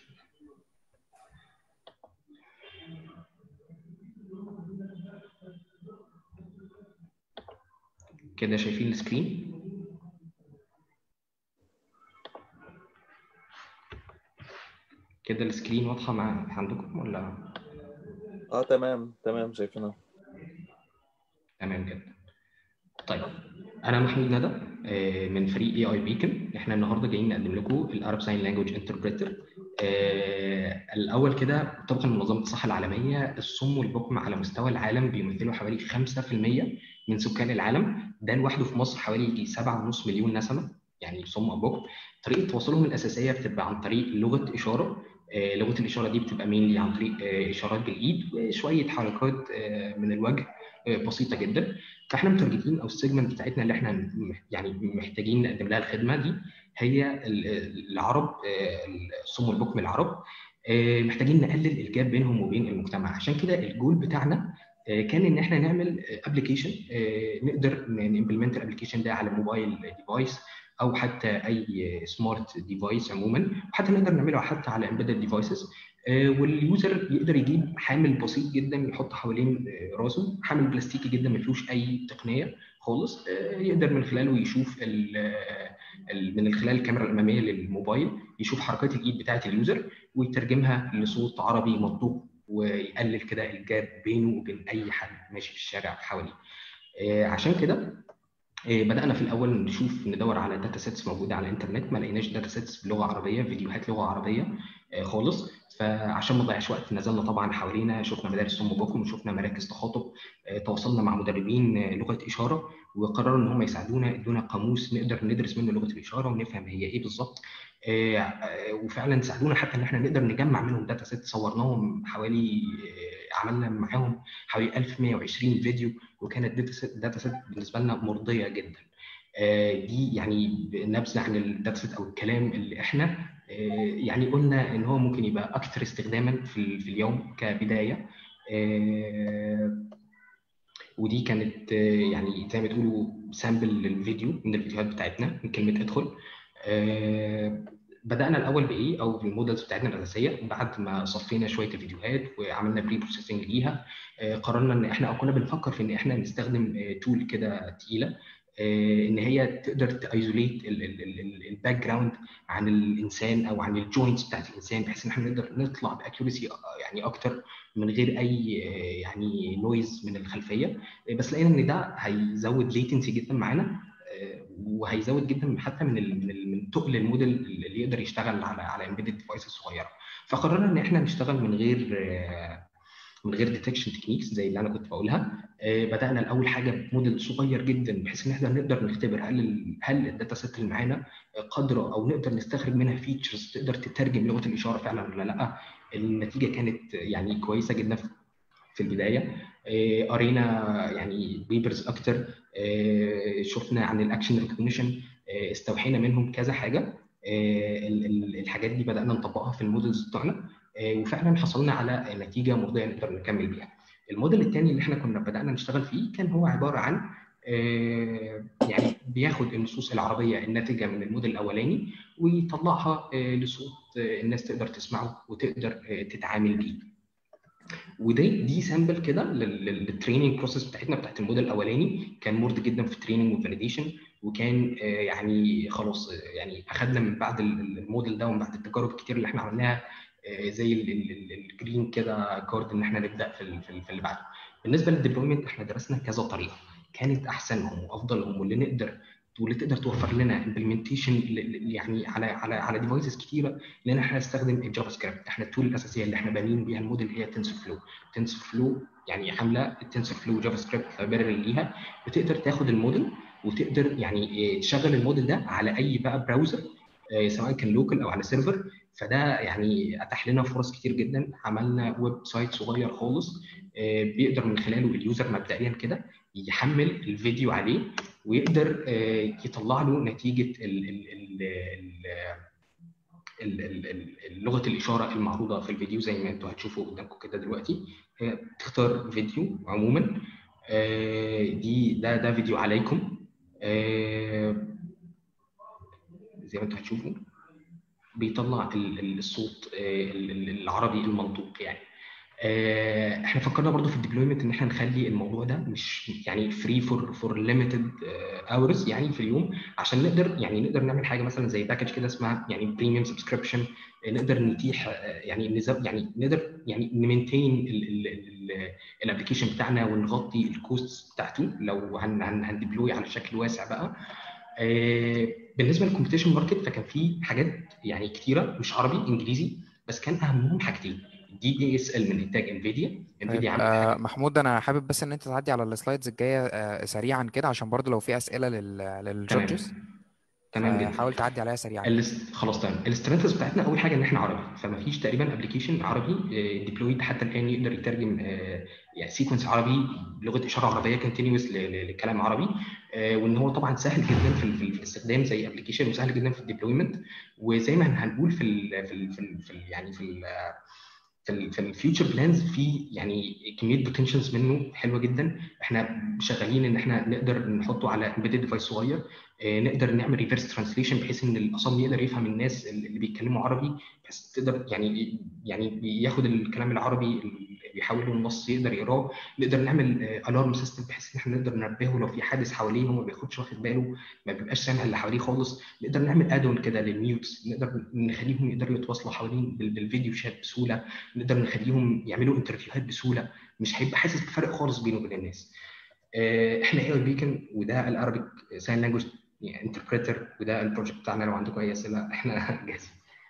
كده شايفين السكرين كده السكرين واضحة مع عندكم ولا اه تمام تمام شايفينها تمام جدا طيب انا محمود ندى آه، من فريق اي اي بيكن احنا النهارده جايين نقدم لكم الارب ساين لانجوج انتربريتر الاول كده طبقا لمنظمه الصحه العالميه الصم والبكم على مستوى العالم بيمثلوا حوالي 5% من سكان العالم ده لوحده في مصر حوالي يجي 7.5 مليون نسمه يعني صم او بكم طريقه تواصلهم الاساسيه بتبقى عن طريق لغه اشاره آه، لغه الاشاره دي بتبقى مينلي عن طريق آه، اشارات بالايد وشويه حركات آه، من الوجه آه، بسيطه جدا فاحنا مترجتين او السيجمنت بتاعتنا اللي احنا م- يعني محتاجين نقدم لها الخدمه دي هي ال- العرب آه، الصم والبكم العرب آه، محتاجين نقلل الجاب بينهم وبين المجتمع عشان كده الجول بتاعنا آه، كان ان احنا نعمل ابلكيشن نقدر نمبلمنت الابلكيشن ده على موبايل ديفايس او حتى اي سمارت ديفايس عموما وحتى نقدر نعمله حتى على امبيدد ديفايسز واليوزر يقدر يجيب حامل بسيط جدا يحط حوالين آه، راسه حامل بلاستيكي جدا ما فيهوش اي تقنيه خالص آه، يقدر من خلاله يشوف ال- آه، ال- من خلال الكاميرا الاماميه للموبايل يشوف حركات الايد بتاعه اليوزر ويترجمها لصوت عربي منطوق ويقلل كده الجاب بينه وبين اي حد ماشي في الشارع حواليه آه، عشان كده آه، بدأنا في الأول نشوف ندور على داتا سيتس موجودة على الإنترنت ما لقيناش داتا سيتس بلغة عربية فيديوهات لغة عربية آه، خالص فعشان ما نضيعش وقت نزلنا طبعا حوالينا شفنا مدارس صم بكم وشفنا مراكز تخاطب آه، تواصلنا مع مدربين آه، لغة إشارة وقرروا إن هم يساعدونا ادونا قاموس نقدر ندرس منه لغة الإشارة ونفهم هي إيه بالظبط آه، آه، وفعلا ساعدونا حتى ان احنا نقدر نجمع منهم داتا سيت صورناهم حوالي آه، عملنا معاهم حوالي 1120 فيديو وكانت داتا سيت داتا سيت بالنسبه لنا مرضيه جدا آه، دي يعني نبذه عن الداتا سيت او الكلام اللي احنا آه، يعني قلنا ان هو ممكن يبقى اكثر استخداما في ال- في اليوم كبدايه آه، ودي كانت آه، يعني زي ما تقولوا سامبل للفيديو من الفيديوهات بتاعتنا من كلمه ادخل آه، بدأنا الأول بإيه أو بالمودلز بتاعتنا الأساسية بعد ما صفينا شوية الفيديوهات وعملنا بري بروسيسنج ليها آه، قررنا إن إحنا أو كنا بنفكر في إن إحنا نستخدم تول كده تقيلة آه، إن هي تقدر تايزوليت الباك جراوند عن الإنسان أو عن الجوينتس بتاعت الإنسان بحيث إن إحنا نقدر نطلع بأكيورسي يعني أكتر من غير أي آه، يعني نويز من الخلفية آه، بس لقينا إن ده هيزود ليتنسي جدا معانا آه، وهيزود جدا حتى من ال من ال من تقل الموديل اللي يقدر يشتغل على على امبيدد ديفايسز صغيره فقررنا ان احنا نشتغل من غير آه، من غير ديتكشن تكنيكس زي اللي انا كنت بقولها آه، بدانا الاول حاجه بموديل صغير جدا بحيث ان احنا نقدر نختبر هل ال هل الداتا سيت اللي معانا قادره او نقدر نستخرج منها فيتشرز تقدر تترجم لغه الاشاره فعلا ولا لا النتيجه كانت يعني كويسه جدا في في البدايه آه، قرينا يعني بيبرز اكتر آه، شفنا عن الاكشن ريكوجنيشن استوحينا منهم كذا حاجه آه، ال- ال- الحاجات دي بدانا نطبقها في المودلز بتوعنا آه، وفعلا حصلنا على نتيجه مرضيه نقدر نكمل بيها الموديل الثاني اللي احنا كنا بدانا نشتغل فيه كان هو عباره عن آه، يعني بياخد النصوص العربيه الناتجه من الموديل الاولاني ويطلعها آه، لصوت آه، الناس تقدر تسمعه وتقدر آه، تتعامل بيه ودي دي سامبل كده للتريننج بروسيس بتاعتنا بتاعت الموديل الاولاني كان مرضي جدا في التريننج والفاليديشن وكان آه، يعني خلاص آه، يعني اخذنا من بعد ال- الموديل ده ومن بعد التجارب الكتير اللي احنا عملناها آه، زي ال- ال- ال- الجرين كده كارد ان احنا نبدا في ال- في ال- في اللي بعده بالنسبه للديبلويمنت احنا درسنا كذا طريقه كانت احسنهم وافضلهم واللي نقدر واللي تقدر توفر لنا امبلمنتيشن يعني على على على ديفايسز كتيره لان احنا هنستخدم الجافا سكريبت احنا التول الاساسيه اللي احنا بانيين بيها الموديل هي تنسور فلو تنسور فلو يعني عامله التنسور فلو جافا سكريبت لايبراري ليها بتقدر تاخد الموديل وتقدر يعني تشغل الموديل ده على اي بقى براوزر آه، سواء كان لوكال او على سيرفر فده يعني اتاح لنا فرص كتير جدا عملنا ويب سايت صغير خالص آه، بيقدر من خلاله اليوزر مبدئيا كده يحمل الفيديو عليه ويقدر آه، يطلع له نتيجه ال ال ال ال ال- ال- ال- لغه الاشاره المعروضه في الفيديو زي ما انتوا هتشوفوا قدامكم كده دلوقتي آه، تختار فيديو عموما آه، دي ده ده فيديو عليكم آه، زي ما انتوا هتشوفوا بيطلع ال- ال- الصوت آه، ال- ال- العربي المنطوق يعني آه، احنا فكرنا برضو في الديبلويمنت ان احنا نخلي الموضوع ده مش يعني فري فور فور ليميتد اورز يعني في اليوم عشان نقدر يعني نقدر نعمل حاجه مثلا زي باكج كده اسمها يعني بريميوم سبسكريبشن نقدر نتيح آه، يعني نزود يعني نقدر يعني نمنتين الابلكيشن بتاعنا ونغطي الكوست بتاعته لو هن هن هندبلوي على شكل واسع بقى آه، بالنسبه للكومبيتيشن ماركت فكان في حاجات يعني كتيره مش عربي انجليزي بس كان اهمهم حاجتين دي اي اس ال من انتاج انفيديا طيب انفيديا عملت آه حاجه محمود انا حابب بس ان انت تعدي على السلايدز الجايه آه سريعا كده عشان برضو لو في اسئله لل للجودجز تمام تمام جدا فحاول تعدي عليها سريعا كده الاست... خلاص تمام الاستراتيجيز بتاعتنا اول حاجه ان احنا عربي فما فيش تقريبا ابلكيشن عربي ديبلويد حتى الان يقدر يترجم آه، يعني سيكونس عربي لغه اشاره عربيه كونتينوس لكلام عربي آه، وان هو طبعا سهل جدا في, ال- في, ال- في الاستخدام زي ابلكيشن وسهل جدا في الديبلويمنت وزي ما هنقول في ال في ال في, ال في ال يعني في ال في ال في الفيوتشر بلانز في يعني كميه بوتنشالز منه حلوه جدا احنا شغالين ان احنا نقدر نحطه على امبيدد ديفايس صغير آه، نقدر نعمل ريفرس ترانسليشن بحيث ان الاصم يقدر يفهم الناس اللي بيتكلموا عربي بحيث تقدر يعني يعني ياخد الكلام العربي اللي بيحوله النص يقدر يقراه نقدر نعمل الارم سيستم بحيث ان احنا نقدر ننبهه لو في حادث حواليه هو ما بياخدش واخد باله ما بيبقاش سامع اللي حواليه خالص نقدر نعمل ادون كده للميوتس نقدر نخليهم يقدروا يتواصلوا حوالين بال- بالفيديو شات بسهوله نقدر نخليهم يعملوا انترفيوهات بسهوله مش هيبقى حاسس بفرق خالص بينه وبين الناس آه، احنا اي بيكن وده الارابيك ساين لانجوج انتربريتر وده البروجكت بتاعنا لو عندكم اي اسئله احنا جاهزين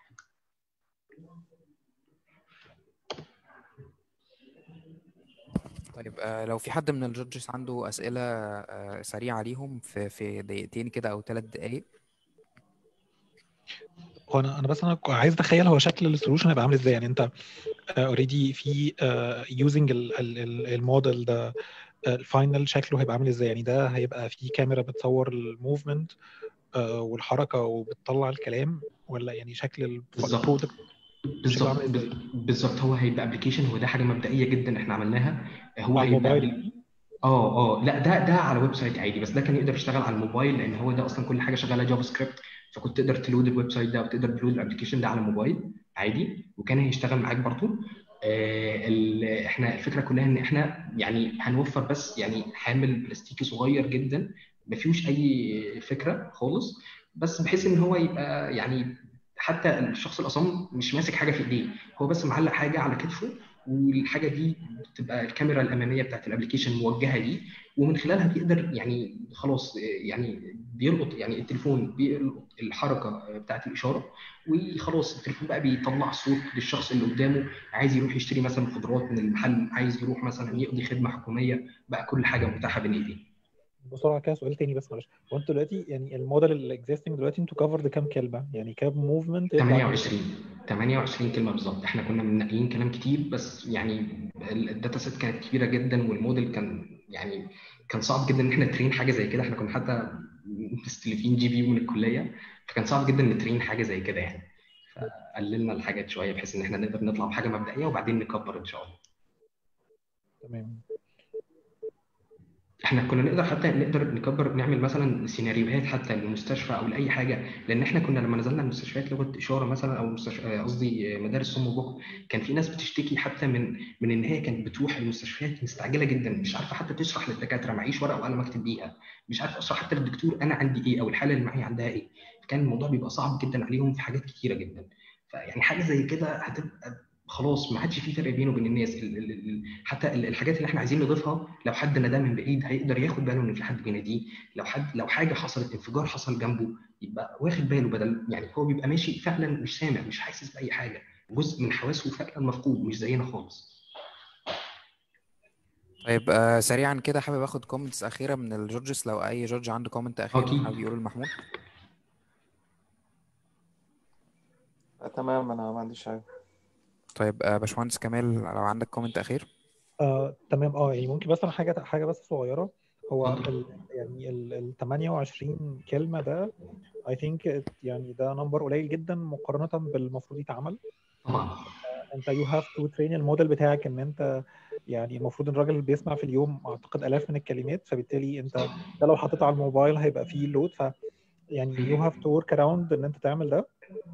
طيب آه لو في حد من الجودجز عنده اسئله آه سريعه ليهم في في دقيقتين كده او ثلاث دقائق هو انا انا بس انا عايز اتخيل هو شكل السولوشن هيبقى عامل ازاي يعني انت اوريدي في يوزنج الموديل ده الفاينل شكله هيبقى عامل ازاي يعني ده هيبقى في كاميرا بتصور الموفمنت والحركه وبتطلع الكلام ولا يعني شكل بالظبط البرودكت شكله عامل بالظبط ازاي بالظبط هو هيبقى ابلكيشن هو ده حاجه مبدئيه جدا احنا عملناها هو على هيبقى الموبايل بال... يعني اه اه لا ده ده على ويب سايت عادي بس ده كان يقدر يشتغل على الموبايل لان هو ده اصلا كل حاجه شغاله جافا سكريبت فكنت تقدر تلود الويب سايت ده وتقدر تلود الابلكيشن ده على الموبايل عادي وكان هيشتغل معاك برضه آه ال... احنا الفكره كلها ان احنا يعني هنوفر بس يعني حامل بلاستيكي صغير جدا ما فيهوش اي فكره خالص بس بحيث ان هو يبقى يعني حتى الشخص الاصم مش ماسك حاجه في ايديه هو بس معلق حاجه على كتفه والحاجه دي بتبقى الكاميرا الاماميه بتاعت الابلكيشن موجهه ليه ومن خلالها بيقدر يعني خلاص يعني بيلقط يعني التليفون بيلقط الحركه بتاعت الاشاره وخلاص التليفون بقى بيطلع صوت للشخص اللي قدامه عايز يروح يشتري مثلا خضروات من المحل عايز يروح مثلا يقضي خدمه حكوميه بقى كل حاجه متاحه بين ايديه بسرعه كده سؤال تاني بس معلش هو انتوا دلوقتي يعني الموديل الاكزيستنج دلوقتي انتوا كفرد كام كلمه يعني كام موفمنت يطلع منه 28 28 كلمه بالظبط احنا كنا منقيين كلام كتير بس يعني الداتا سيت كانت كبيره جدا والموديل كان يعني كان صعب جدا ان احنا نترين حاجه زي كده احنا كنا حتى مستلفين جي بي يو من الكليه فكان صعب جدا نترين حاجه زي كده يعني فقللنا الحاجات شويه بحيث ان احنا نقدر نطلع بحاجه مبدئيه وبعدين نكبر ان شاء الله تمام احنا كنا نقدر حتى نقدر نكبر نعمل مثلا سيناريوهات حتى للمستشفى او لاي حاجه لان احنا كنا لما نزلنا المستشفيات لغه اشاره مثلا او مستشفى قصدي مدارس صم وبكم كان في ناس بتشتكي حتى من من ان هي كانت بتروح المستشفيات مستعجله جدا مش عارفه حتى تشرح للدكاتره معيش ورقه وقلم اكتب بيها مش عارفه اشرح حتى للدكتور انا عندي ايه او الحاله اللي معايا عندها ايه كان الموضوع بيبقى صعب جدا عليهم في حاجات كتيره جدا فيعني حاجه زي كده هتبقى خلاص ما عادش في فرق بينه وبين الناس ال ال ال حتى ال- الحاجات اللي احنا عايزين نضيفها لو حد ناداه من بعيد هيقدر ياخد باله ان في حد بيناديه لو حد لو حاجه حصلت انفجار حصل جنبه يبقى واخد باله بدل يعني هو بيبقى ماشي فعلا مش سامع مش حاسس باي حاجه جزء من حواسه فعلا مفقود مش زينا خالص طيب آه سريعا كده حابب اخد كومنتس اخيره من الجورجز لو اي جورج عنده كومنت اخير اكيد حابب يقوله لمحمود آه، تمام انا ما عنديش حاجه طيب آه باشمهندس كمال لو عندك كومنت اخير آه، تمام اه يعني ممكن بس انا حاجه حاجه بس صغيره هو اتفضل ال يعني ال ال 28 كلمه ده I think it- يعني ده نمبر قليل جدا مقارنه بالمفروض يتعمل طبعا انت you have to train الموديل بتاعك ان انت يعني المفروض ان الراجل بيسمع في اليوم اعتقد الاف من الكلمات فبالتالي انت ده لو حطيته على الموبايل هيبقى فيه لود ف يعني you have to work around ان انت تعمل ده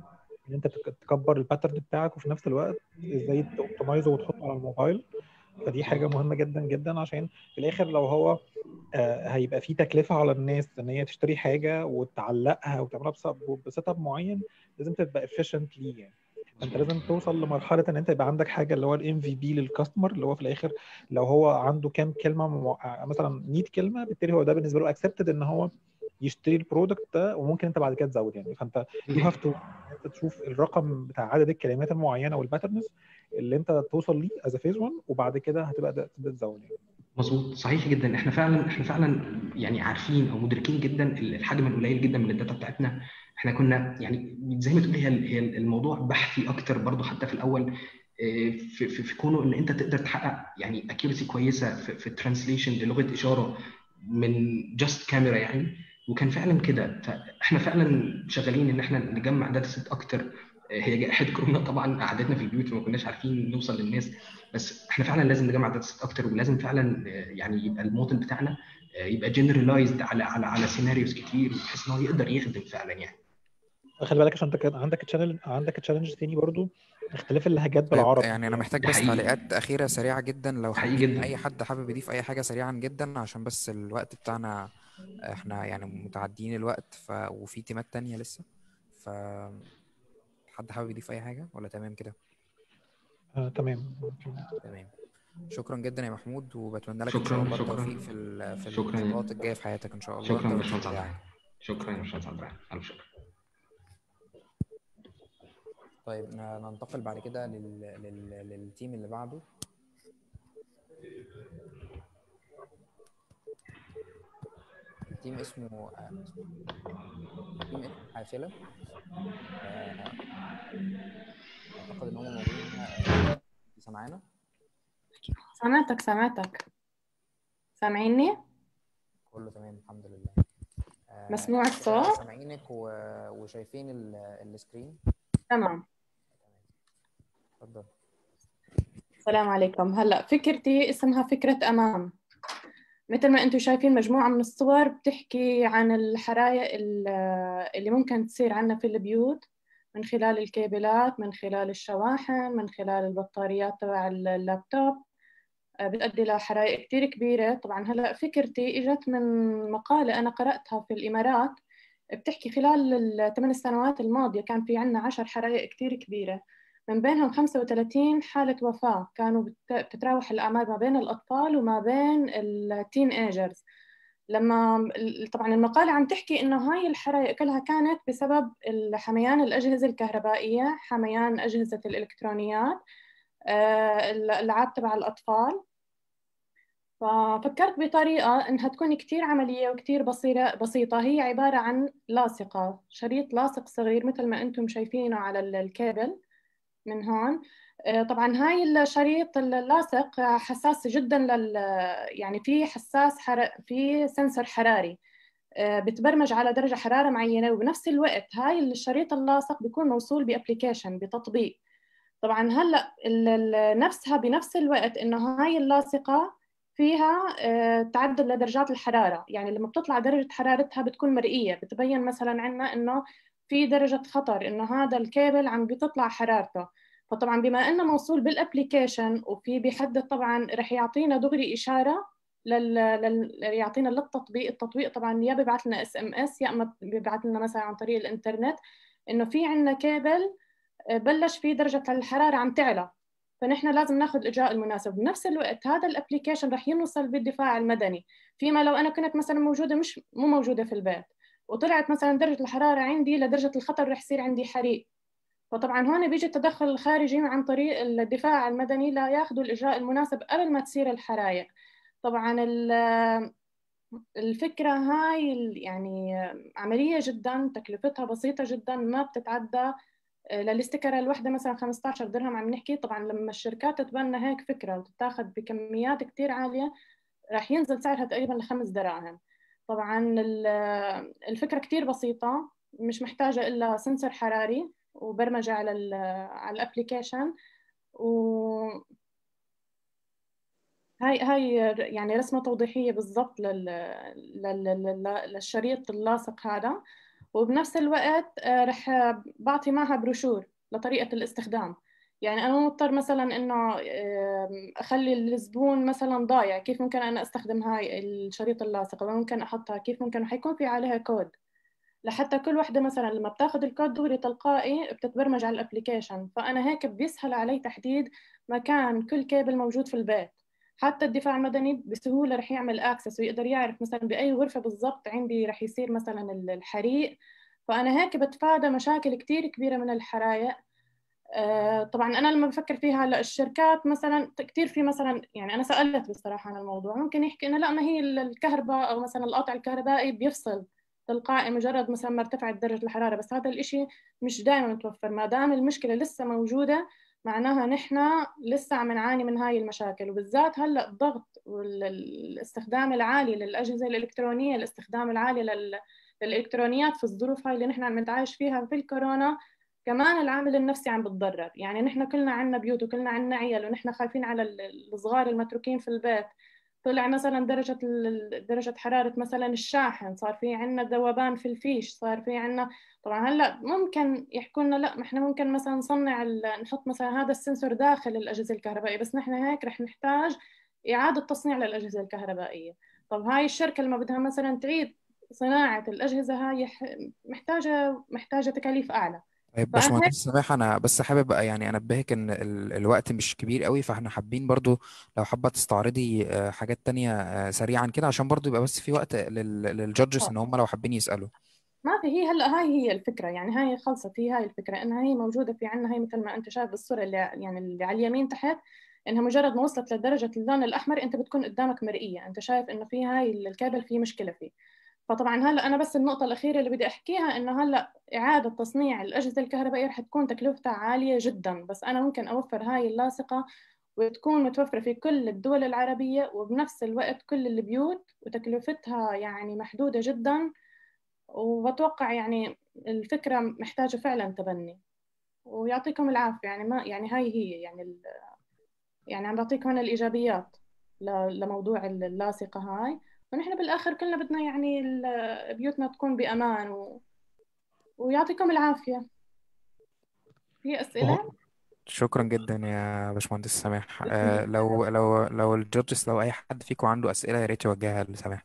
ان انت تك- تكبر الباترن بتاعك وفي نفس الوقت ازاي توبتمايزه وتحطه على الموبايل فدي حاجه مهمه جدا جدا عشان في الاخر لو هو آه، هيبقى في تكلفه على الناس ان هي تشتري حاجه وتعلقها وتعملها بسيت اب معين لازم تبقى efficient ليه يعني انت لازم توصل لمرحله ان انت يبقى عندك حاجه اللي هو الام في بي للكاستمر اللي هو في الاخر لو هو عنده كام كلمه مو... مثلا 100 كلمه بالتالي هو ده بالنسبه له اكسبتد ان هو يشتري البرودكت ده وممكن انت بعد كده تزود يعني فانت يو هاف تو انت تشوف الرقم بتاع عدد الكلمات المعينه والباترنز اللي انت توصل ليه از فيز 1 وبعد كده هتبقى ده- تبدا تزود يعني مظبوط صحيح جدا احنا فعلا احنا فعلا يعني عارفين او مدركين جدا الحجم القليل جدا من الداتا بتاعتنا احنا كنا يعني زي ما تقول هي هي الموضوع بحثي اكتر برضو حتى في الاول اه، في في, في كونه ان انت تقدر تحقق يعني اكيورسي كويسه في, في الترانسليشن للغه اشاره من جاست كاميرا يعني وكان فعلا كده فاحنا فعلا شغالين ان احنا نجمع داتا سيت اكتر اه، هي جائحه كورونا طبعا قعدتنا في البيوت وما كناش عارفين نوصل للناس بس احنا فعلا لازم نجمع داتا سيت اكتر ولازم فعلا آه، يعني يبقى الموديل بتاعنا آه، يبقى جنرالايزد على على على سيناريوز كتير بحيث ان هو يقدر يخدم فعلا يعني خلي بالك عشان انت كان عندك تشالنج عندك تشالنج تاني برضو اختلاف اللهجات طيب بالعربي يعني انا محتاج ده بس حقيقي تعليقات اخيره سريعه جدا لو حقيقي حابين جدا اي حد حابب يضيف اي حاجه سريعا جدا عشان بس الوقت بتاعنا احنا يعني متعدين الوقت ف... وفي تيمات تانية لسه ف حد حابب يضيف اي حاجه ولا تمام كده آه تمام تمام شكرا جدا يا محمود وبتمنى لك ان شاء شكرا الله شكرا التوفيق في ال... في شكرا الخطوات الجايه في حياتك ان شاء الله شكرا انت يا والتيم باشمهندس عبد بتاعك الرحمن شكرا يا باشمهندس عبد الرحمن الف شكر طيب ن- ننتقل بعد كده لل... لل... للتيم اللي بعده تيم اسمه آه، تيم اسمه حافلة آه، أعتقد إن هم موجودين هنا آه، سامعانا سمعتك سمعتك سامعيني كله تمام الحمد لله آه، مسموع كده الصوت سامعينك و- وشايفين ال- السكرين تمام اتفضل السلام عليكم هلا فكرتي اسمها فكرة أمام مثل ما انتم شايفين مجموعة من الصور بتحكي عن الحرايق ال- اللي ممكن تصير عنا في البيوت من خلال الكيبلات من خلال الشواحن من خلال البطاريات تبع اللابتوب آه، بتؤدي لحرائق كتير كبيرة طبعا هلا فكرتي اجت من مقالة أنا قرأتها في الإمارات بتحكي خلال الثمان سنوات الماضية كان في عنا عشر حرائق كتير كبيرة من بينهم 35 حالة وفاة كانوا بت- بتتراوح الأعمار ما بين الأطفال وما بين التين ايجرز لما ال- طبعا المقالة عم تحكي إنه هاي الحرائق كلها كانت بسبب حميان الأجهزة الكهربائية حميان أجهزة الإلكترونيات آه، الألعاب تبع الأطفال ففكرت بطريقة إنها تكون كتير عملية وكتير بسيطة بسيطة هي عبارة عن لاصقة شريط لاصق صغير مثل ما أنتم شايفينه على ال- الكابل من هون آه، طبعا هاي الشريط اللاصق حساس جدا لل يعني في حساس حر... في سنسور حراري آه، بتبرمج على درجة حرارة معينة وبنفس الوقت هاي الشريط اللاصق بيكون موصول بأبليكيشن بتطبيق طبعا هلا ال- ال- نفسها بنفس الوقت انه هاي اللاصقه فيها آه، تعدل لدرجات الحراره يعني لما بتطلع درجه حرارتها بتكون مرئيه بتبين مثلا عندنا انه في درجه خطر انه هذا الكيبل عم بتطلع حرارته فطبعا بما انه موصول بالابليكيشن وفي بيحدد طبعا رح يعطينا دغري اشاره لل... لل... يعطينا للتطبيق التطبيق طبعا يا بيبعث لنا اس ام اس يا اما بيبعث لنا مثلا عن طريق الانترنت انه في عندنا كيبل بلش في درجة الحرارة عم تعلى فنحن لازم ناخذ الإجراء المناسب بنفس الوقت هذا الابلكيشن رح ينوصل بالدفاع المدني فيما لو أنا كنت مثلا موجودة مش مو موجودة في البيت وطلعت مثلا درجة الحرارة عندي لدرجة الخطر رح يصير عندي حريق فطبعا هون بيجي التدخل الخارجي عن طريق الدفاع المدني لا ياخذوا الإجراء المناسب قبل ما تصير الحرائق طبعا ال- الفكرة هاي ال- يعني عملية جدا تكلفتها بسيطة جدا ما بتتعدى للاستيكر الواحدة مثلا 15 درهم عم نحكي طبعا لما الشركات تتبنى هيك فكرة وتتاخذ بكميات كتير عالية راح ينزل سعرها تقريبا لخمس دراهم طبعا ال- الفكرة كتير بسيطة مش محتاجة إلا سنسور حراري وبرمجة على ال على الابليكيشن و هاي هاي يعني رسمة توضيحية بالضبط لل... لل... لل... للشريط اللاصق هذا وبنفس الوقت آه، رح بعطي معها بروشور لطريقة الاستخدام يعني أنا مو مضطر مثلا إنه آم، أخلي الزبون مثلا ضايع كيف ممكن أنا أستخدم هاي الشريط اللاصق وين ممكن أحطها كيف ممكن حيكون في عليها كود لحتى كل وحدة مثلا لما بتاخذ الكود دغري تلقائي بتتبرمج على الابليكيشن فأنا هيك بيسهل علي تحديد مكان كل كيبل موجود في البيت حتى الدفاع المدني بسهولة رح يعمل اكسس ويقدر يعرف مثلا بأي غرفة بالضبط عندي رح يصير مثلا الحريق فأنا هيك بتفادى مشاكل كتير كبيرة من الحرايق آه، طبعا انا لما بفكر فيها هلا الشركات مثلا كثير في مثلا يعني انا سالت بصراحه عن الموضوع ممكن يحكي انه لا ما هي الكهرباء او مثلا القطع الكهربائي بيفصل تلقائي مجرد مثلا ما ارتفعت درجه الحراره بس هذا الإشي مش دائما متوفر ما دام المشكله لسه موجوده معناها نحن لسه عم نعاني من هاي المشاكل وبالذات هلا الضغط والاستخدام العالي للاجهزه الالكترونيه الاستخدام العالي لل... للالكترونيات في الظروف هاي اللي نحن عم نتعايش فيها في الكورونا كمان العامل النفسي عم بتضرر يعني نحن كلنا عنا بيوت وكلنا عنا عيال ونحن خايفين على ال- الصغار المتروكين في البيت طلع مثلا درجة ال- درجة حرارة مثلا الشاحن صار في عنا ذوبان في الفيش صار في عنا طبعا هلا ممكن يحكوا لنا لا ما احنا ممكن مثلا نصنع ال- نحط مثلا هذا السنسور داخل الأجهزة الكهربائية بس نحن هيك رح نحتاج إعادة تصنيع للأجهزة الكهربائية طب هاي الشركة لما بدها مثلا تعيد صناعة الأجهزة هاي ح- محتاجة محتاجة تكاليف أعلى طيب فأنا هيك باشمهندس سماح انا بس حابب يعني انبهك ان ال- الوقت مش كبير قوي فاحنا حابين برضو لو حابه تستعرضي آه، حاجات تانية آه، سريعا كده عشان برضو يبقى بس في وقت للجادجز ان هم لو حابين يسالوا ما في هي هلا هاي هي الفكره يعني هاي خلصت هي هاي الفكره انها هي موجوده في عندنا هي مثل ما انت شايف بالصوره اللي يعني اللي على اليمين تحت انها مجرد ما وصلت لدرجه اللون الاحمر انت بتكون قدامك مرئيه انت شايف انه في هاي الكابل فيه مشكله فيه فطبعا هلا انا بس النقطه الاخيره اللي بدي احكيها انه هلا اعاده تصنيع الاجهزه الكهربائيه رح تكون تكلفتها عاليه جدا بس انا ممكن اوفر هاي اللاصقه وتكون متوفره في كل الدول العربيه وبنفس الوقت كل البيوت وتكلفتها يعني محدوده جدا وبتوقع يعني الفكره محتاجه فعلا تبني ويعطيكم العافيه يعني ما يعني هاي هي يعني ال... يعني عم بعطيكم انا الايجابيات ل... لموضوع اللاصقه هاي ونحن بالاخر كلنا بدنا يعني ال- بيوتنا تكون بامان و... ويعطيكم العافيه في اسئله شكرا جدا يا باشمهندس سماح آه لو لو لو الجادجز لو اي حد فيكم عنده اسئله يا ريت يوجهها لسماح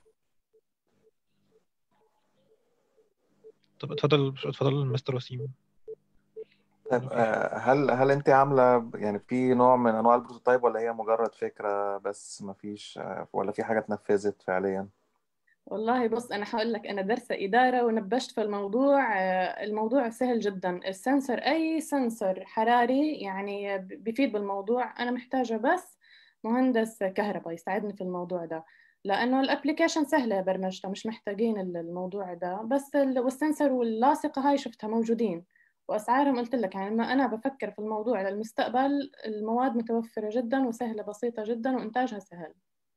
طب اتفضل اتفضل مستر وسيم طيب آه، هل هل انت عامله يعني في نوع من انواع البروتوتايب ولا هي مجرد فكره بس مفيش آه، ولا في حاجه اتنفذت فعليا والله بص أنا هقول لك أنا دارسة إدارة ونبشت في الموضوع آه، الموضوع سهل جدا السنسور أي سنسور حراري يعني ب- بيفيد بالموضوع أنا محتاجة بس مهندس كهرباء يساعدني في الموضوع ده لأنه الأبليكيشن سهلة برمجتها مش محتاجين ال- الموضوع ده بس ال- والسنسور واللاصقة هاي شفتها موجودين وأسعارهم قلت لك يعني ما أنا بفكر في الموضوع للمستقبل المواد متوفرة جدا وسهلة بسيطة جدا وإنتاجها سهل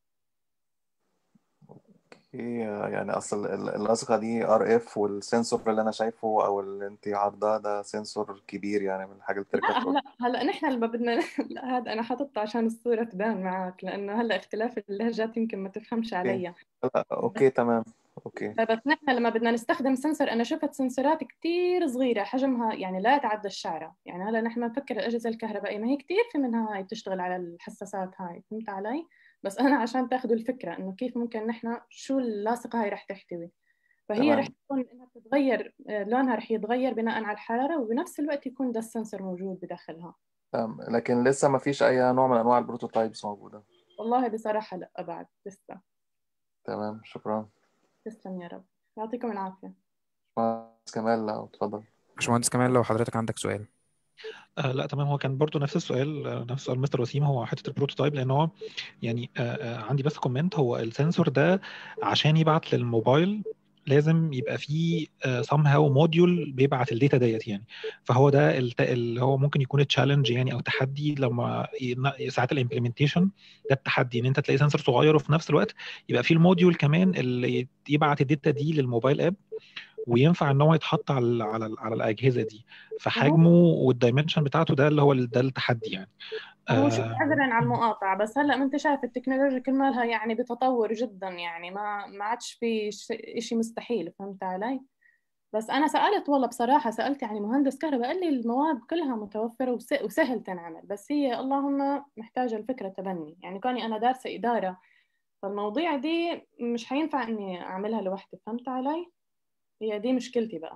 هي يعني اصل ال- اللاصقه دي ار اف والسنسور اللي انا شايفه او اللي انت عارضاه ده سنسور كبير يعني من الحاجه اللي لا بتركب هلا هلا نحن اللي بدنا لا هذا انا حاططه عشان الصوره تبان معك لانه هلا اختلاف اللهجات يمكن ما تفهمش اوكي علي لا اوكي تمام اوكي بس نحن لما بدنا نستخدم سنسور انا شفت سنسورات كتير صغيره حجمها يعني لا يتعدى الشعره يعني هلا نحن نفكر الاجهزه الكهربائيه ما هي كتير في منها هاي بتشتغل على الحساسات هاي فهمت علي بس انا عشان تاخذوا الفكره انه كيف ممكن نحن شو اللاصقه هاي رح تحتوي فهي رح تمام تكون انها بتتغير آه، لونها رح يتغير بناء على الحراره وبنفس الوقت يكون ده السنسور موجود بداخلها تمام لكن لسه ما فيش اي نوع من انواع البروتوتايبس موجوده والله بصراحة لا بعد لسه تمام شكرا تسلم يا رب يعطيكم العافية باشمهندس كمال لا اتفضل باشمهندس كمال لو حضرتك عندك سؤال آه لا تمام هو كان برضو نفس السؤال آه نفس سؤال مستر وسيم هو حته البروتوتايب لان هو يعني آه آه عندي بس كومنت هو السنسور ده عشان يبعت للموبايل لازم يبقى فيه سام هاو موديول بيبعت الداتا ديت يعني فهو ده الت- اللي هو ممكن يكون تشالنج يعني او تحدي لما ي- ساعات الامبلمنتيشن ده التحدي ان انت تلاقي سنسور صغير وفي نفس الوقت يبقى فيه الموديول كمان اللي يبعت الداتا دي للموبايل اب وينفع ان هو يتحط على ال على ال على الاجهزه دي فحجمه والدايمنشن بتاعته ده اللي هو ال- ده التحدي يعني هو شوف آه عذرا على المقاطعة بس هلا ما انت شايف التكنولوجيا كلها يعني بتطور جدا يعني ما ما عادش في ش- اشي مستحيل فهمت علي؟ بس انا سألت والله بصراحة سألت يعني مهندس كهرباء قال لي المواد كلها متوفرة وس- وسهل تنعمل بس هي اللهم محتاجة الفكرة تبني يعني كوني انا دارسة إدارة فالمواضيع دي مش حينفع اني اعملها لوحدي فهمت علي؟ هي دي مشكلتي بقى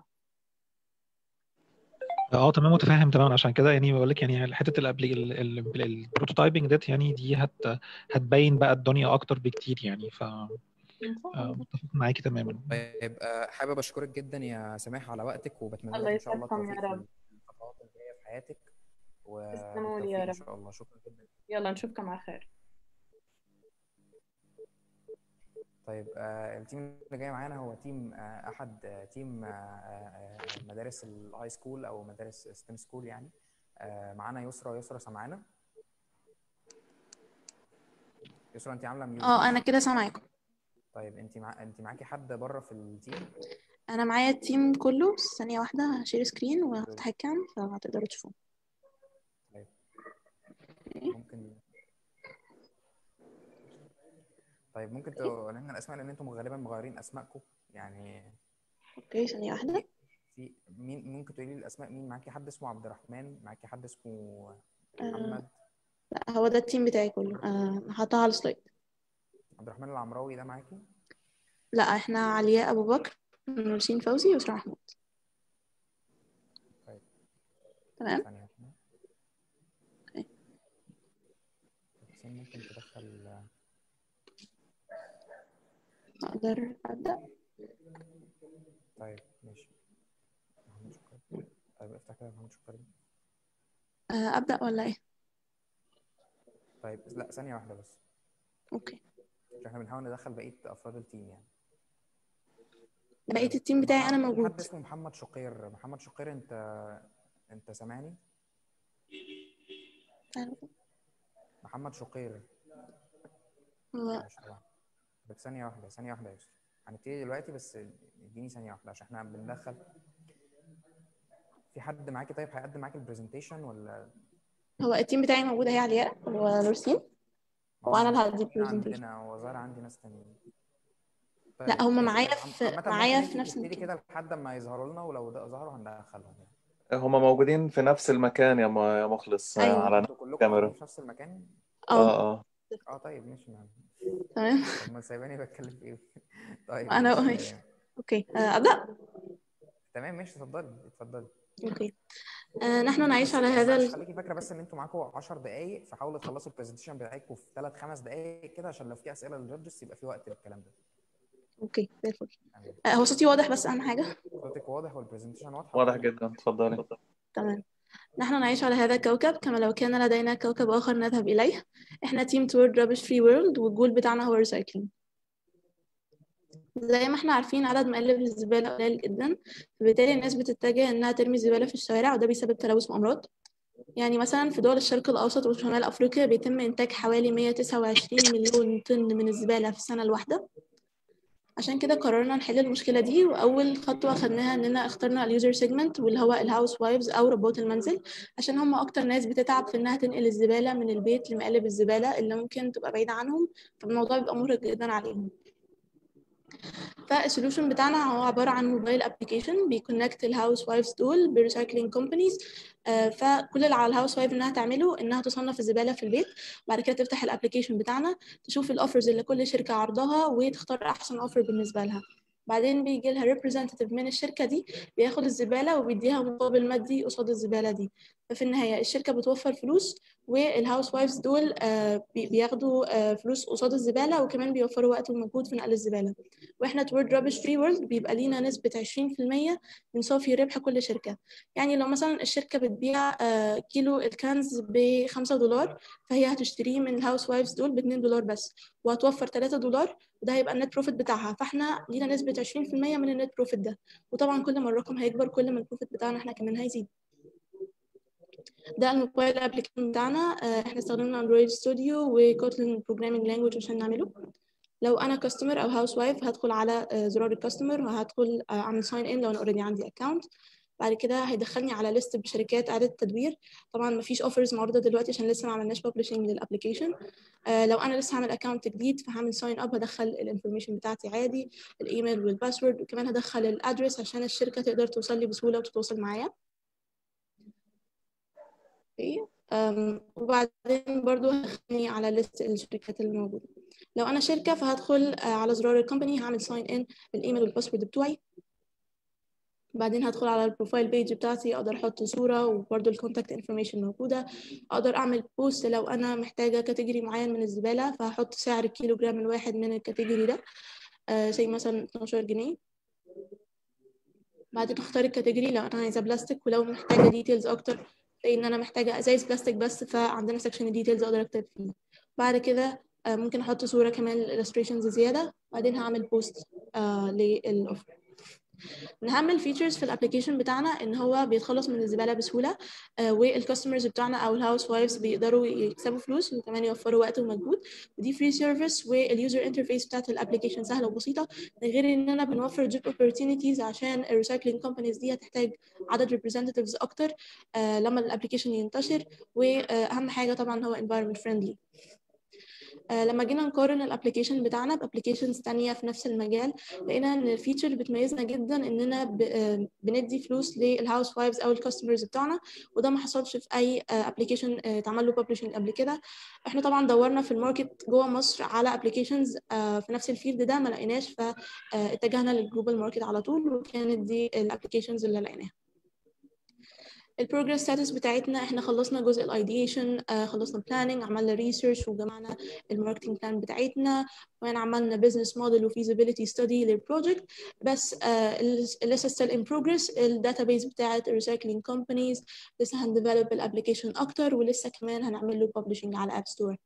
اه تمام متفاهم تماما عشان كده يعني بقول لك يعني حته الابلي البروتوتايبنج ديت يعني دي هت هتبين بقى الدنيا اكتر بكتير يعني ف ان شاء آه، الله متفق معاكي تماما طيب آه، حابب اشكرك جدا يا سماح على وقتك وبتمنى الله لك ان شاء الله يسعدكم يا التوفيق رب في الخطوات الجايه في حياتك تسلموا لي يا وبالتوفيق ان رب شاء الله شكرا جدا يلا نشوفكم على خير طيب آه، التيم اللي جاي معانا هو تيم آه، احد آه، تيم آه، آه، مدارس الهاي سكول او مدارس ستيم سكول يعني آه، معانا يسرا يسرا سامعانا يسرا انت عامله ميوت اه صح؟ انا كده سامعاكم طيب انت مع... انت معاكي حد بره في التيم انا معايا التيم كله ثانية واحدة هشير سكرين وهفتح الكام فهتقدروا تشوفوه طيب اوكي. ممكن طيب ممكن تقول لنا الاسماء لان انتم غالبا مغيرين اسمائكم يعني اوكي ثانية واحدة في مين ممكن تقولي لي الاسماء مين معاكي حد اسمه عبد الرحمن معاكي حد اسمه آه محمد لا هو ده التيم بتاعي كله آه هحطها على السلايد عبد الرحمن العمراوي ده معاكي لا احنا علياء ابو بكر نورسين فوزي ويسرا محمود طيب تمام ثانية واحدة. اوكي. حسين ممكن تدخل اقدر ابدا طيب ماشي محمد شكرا طيب افتح كده محمد شكرا آه ابدا ولا ايه طيب لا ثانية واحدة بس اوكي عشان احنا بنحاول ندخل بقية أفراد التيم يعني بقية التيم بتاعي أنا في حد موجود اسمه محمد شقير محمد شقير انت انت سامعني محمد شقير هو ماشي طبعا بس ثانية واحدة ثانية واحدة يا يوسف هنبتدي دلوقتي بس اديني ثانية واحدة عشان احنا بندخل في حد معاكي طيب هيقدم معاكي البرزنتيشن ولا هو التيم بتاعي موجود أهي علياء ونورسين وأنا اللي هدي احنا presentation عندنا وظاهر عندي ناس تانيين لا هما ماشي. معايا عم- في عامة معايا ممكن في نفس نبتدي المكان كده لحد ما يظهروا لنا ولو ده ظهروا هندخلهم يعني هما موجودين في نفس المكان يا م- يا مخلص آه، أيوة. على نفس انتوا كلكم الكاميرا قاعدين في نفس المكان اه اه اه اه طيب ماشي معانا تمام طب ما سايباني بتكلم في ايه طيب أنا ماشي ماشي تمام أوكي آه، أبدأ تمام ماشي اتفضلي اتفضلي أوكي آه، نحن نعيش بس على يعني هذا معلش ال... خليكي فاكره بس ان انتوا معاكم 10 دقائق فحاولوا تخلصوا البرزنتيشن بتاعتكم في 3 5 دقائق كده عشان لو في اسئله للجادجز يبقى في وقت للكلام ده أوكي زي الفل تمام آه، هو صوتي واضح بس أهم حاجة صوتك واضح والبرزنتيشن واضحه واضح تمام جدا اتفضلي تمام نحن نعيش على هذا الكوكب كما لو كان لدينا كوكب آخر نذهب إليه إحنا تيم تورد رابش فري وورلد والجول بتاعنا هو ريسايكلينج زي ما احنا عارفين عدد مقلب الزبالة قليل جدا فبالتالي الناس بتتجه إنها ترمي الزبالة في الشوارع وده بيسبب تلوث وأمراض يعني مثلا في دول الشرق الأوسط وشمال أفريقيا بيتم إنتاج حوالي 129 مليون طن من الزبالة في السنة الواحدة عشان كده قررنا نحل المشكلة دي وأول خطوة خدناها إننا اخترنا اليوزر سيجمنت واللي هو الهاوس وايفز أو ربات المنزل عشان هم أكتر ناس بتتعب في إنها تنقل الزبالة من البيت لمقالب الزبالة اللي ممكن تبقى بعيدة عنهم فالموضوع بيبقى مرهق جدا عليهم فالسولوشن بتاعنا هو عبارة عن موبايل ابلكيشن بيكونكت الهاوس وايفز دول بريسايكلينج كومبانيز فكل اللي على الهاوس وايف انها تعمله انها تصنف الزبالة في البيت بعد كده تفتح الابلكيشن بتاعنا تشوف الاوفرز اللي كل شركة عرضها وتختار احسن اوفر بالنسبة لها بعدين بيجي لها ريبريزنتيف من الشركة دي بياخد الزبالة وبيديها مقابل مادي قصاد الزبالة دي ففي النهاية الشركة بتوفر فلوس والهاوس وايفز دول آه، بي- بياخدوا آه، فلوس قصاد الزبالة وكمان بيوفروا وقت ومجهود في نقل الزبالة واحنا تورد رابش فري وورلد بيبقى لينا نسبة 20% من صافي ربح كل شركة يعني لو مثلا الشركة بتبيع آه، كيلو الكنز ب 5 دولار فهي هتشتريه من الهاوس وايفز دول ب 2 دولار بس وهتوفر 3 دولار وده هيبقى النت بروفيت بتاعها فاحنا لينا نسبة 20% من النت بروفيت ده وطبعا كل ما الرقم هيكبر كل ما البروفيت بتاعنا احنا كمان هيزيد ده الموبايل ابلكيشن بتاعنا آه، احنا استخدمنا اندرويد ستوديو وكوتلين بروجرامينج لانجويج عشان نعمله لو انا كاستمر او هاوس وايف هدخل على آه، زرار الكاستمر وهدخل آه، اعمل ساين ان لو انا اوريدي عندي اكونت بعد كده هيدخلني على ليست بشركات اعاده التدوير طبعا مفيش اوفرز معروضه دلوقتي عشان لسه ما عملناش ببلشنج للابلكيشن آه لو انا لسه هعمل اكونت جديد فهعمل ساين اب هدخل الانفورميشن بتاعتي عادي الايميل والباسورد وكمان هدخل الادرس عشان الشركه تقدر توصل لي بسهوله وتتواصل معايا اوكي أم، وبعدين برضو هدخلني على ليست الشركات اللي موجوده لو انا شركه فهدخل آه، على زرار الكومباني هعمل ساين ان بالايميل والباسورد بتوعي بعدين هدخل على البروفايل بيج بتاعتي اقدر احط صوره وبرده الكونتاكت انفورميشن موجوده اقدر اعمل بوست لو انا محتاجه كاتيجوري معين من الزباله فهحط سعر الكيلو جرام الواحد من الكاتيجوري ده آه زي مثلا 12 جنيه بعدين اختار الكاتيجوري لو انا عايزه بلاستيك ولو محتاجه ديتيلز اكتر زي ان انا محتاجه ازايز بلاستيك بس فعندنا سكشن ديتيلز اقدر اكتب فيه بعد كده آه ممكن احط صوره كمان الالستريشنز زياده بعدين هعمل بوست آه للاوفر من اهم الفيتشرز في الابلكيشن بتاعنا ان هو بيتخلص من الزباله بسهوله آه والكاستمرز بتاعنا او الهاوس وايفز بيقدروا يكسبوا فلوس وكمان يوفروا وقت ومجهود ودي فري سيرفيس واليوزر انترفيس بتاعت الابلكيشن سهله وبسيطه ده غير اننا بنوفر جوب opportunities عشان الريسايكلينج كومبانيز دي هتحتاج عدد ريبريزنتيفز اكتر آه لما الابلكيشن ينتشر واهم حاجه طبعا هو environment friendly آه لما جينا نقارن الابلكيشن بتاعنا بابلكيشنز تانية في نفس المجال لقينا ان الفيتشر بتميزنا جدا اننا ب, آه بندي فلوس للهاوس وايفز او الكاستمرز بتاعنا وده ما حصلش في اي ابلكيشن آه اتعمل له ببلشنج قبل كده احنا طبعا دورنا في الماركت جوه مصر على ابلكيشنز في نفس الفيلد ده ما لقيناش فاتجهنا للجلوبال ماركت على طول وكانت دي الابلكيشنز اللي لقيناها البروجرس ستاتس بتاعتنا احنا خلصنا جزء الايديشن آه خلصنا بلاننج عملنا ريسيرش وجمعنا الماركتنج بلان بتاعتنا وكمان عملنا بزنس موديل وفيزيبيليتي ستدي للبروجكت بس آه لسه ستيل ان بروجرس الداتابيز بتاعت الريسايكلينج كومبانيز لسه هنديفلوب الابلكيشن اكتر ولسه كمان هنعمل له ببلشنج على اب ستور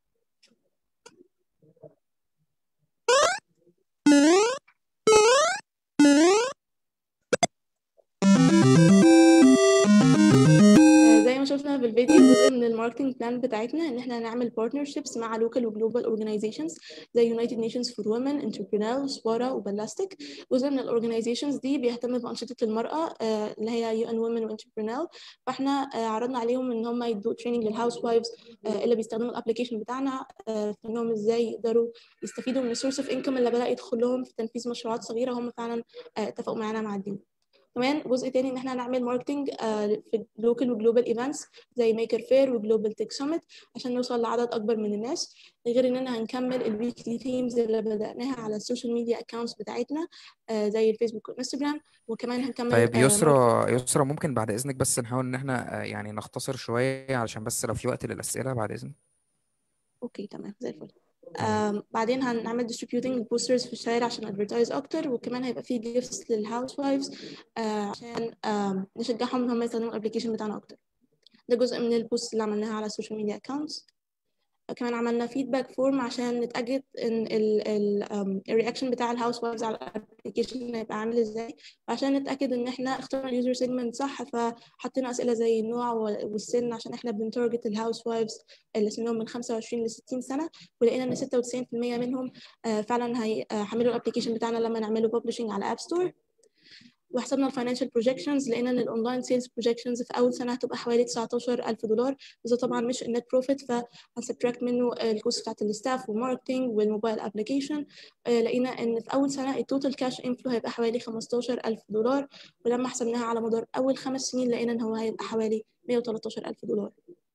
آه، زي ما شفنا في الفيديو جزء من الماركتنج بلان بتاعتنا ان احنا نعمل بارتنرشيبس مع لوكال وجلوبال اورجانيزيشنز زي يونايتد نيشنز فور وومن انتربرينال سبارا وبلاستيك جزء من الاورجانيزيشنز دي بيهتم بانشطه المراه آه، اللي هي يو ان وومن وانتربرينال فاحنا آه، عرضنا عليهم ان هم يدوا تريننج للهاوس وايفز اللي بيستخدموا الابلكيشن بتاعنا آه، في انهم ازاي يقدروا يستفيدوا من السورس اوف انكم اللي بدا يدخل لهم في تنفيذ مشروعات صغيره هم فعلا آه، اتفقوا معانا معدين كمان جزء تاني ان احنا نعمل ماركتنج في لوكال وجلوبال ايفنتس زي ميكر فير وجلوبال تك سمت عشان نوصل لعدد اكبر من الناس غير اننا هنكمل الويكلي ثيمز اللي بدأناها على السوشيال ميديا اكونتس بتاعتنا آه، زي الفيسبوك والانستجرام وكمان هنكمل طيب آه، يسرا يسرا ممكن بعد إذنك بس نحاول إن إحنا آه، يعني نختصر شوية علشان بس لو في وقت للأسئلة بعد إذنك اوكي تمام زي الفل آم، بعدين هنعمل distributing البوسترز في الشارع عشان ادفرتايز اكتر وكمان هيبقى فيه جيفتس للهاوس وايفز عشان آم، نشجعهم ان هم يستخدموا الابلكيشن بتاعنا اكتر ده جزء من البوست اللي عملناها على السوشيال ميديا اكونتس كمان عملنا فيدباك فورم عشان نتأكد ان الرياكشن بتاع الهاوس وايفز على الابلكيشن هيبقى عامل ازاي وعشان نتأكد ان احنا اخترنا اليوزر سيجمنت صح فحطينا اسئلة زي النوع والسن عشان احنا بنتارجت الهاوس وايفز اللي سنهم من 25 ل 60 سنة ولقينا ان 96% منهم آه، فعلا هيحملوا الابلكيشن بتاعنا لما نعمله ببلشنج على اب ستور وحسبنا الفاينانشال بروجكشنز لقينا ان الاونلاين سيلز بروجكشنز في اول سنه هتبقى حوالي 19000 دولار وده طبعا مش النت بروفيت فهنسبتراكت منه الكوست بتاعت الستاف والماركتنج والموبايل ابلكيشن لقينا ان في اول سنه التوتال كاش انفلو هيبقى حوالي 15000 دولار ولما حسبناها على مدار اول خمس سنين لقينا ان هو هيبقى حوالي 113000 دولار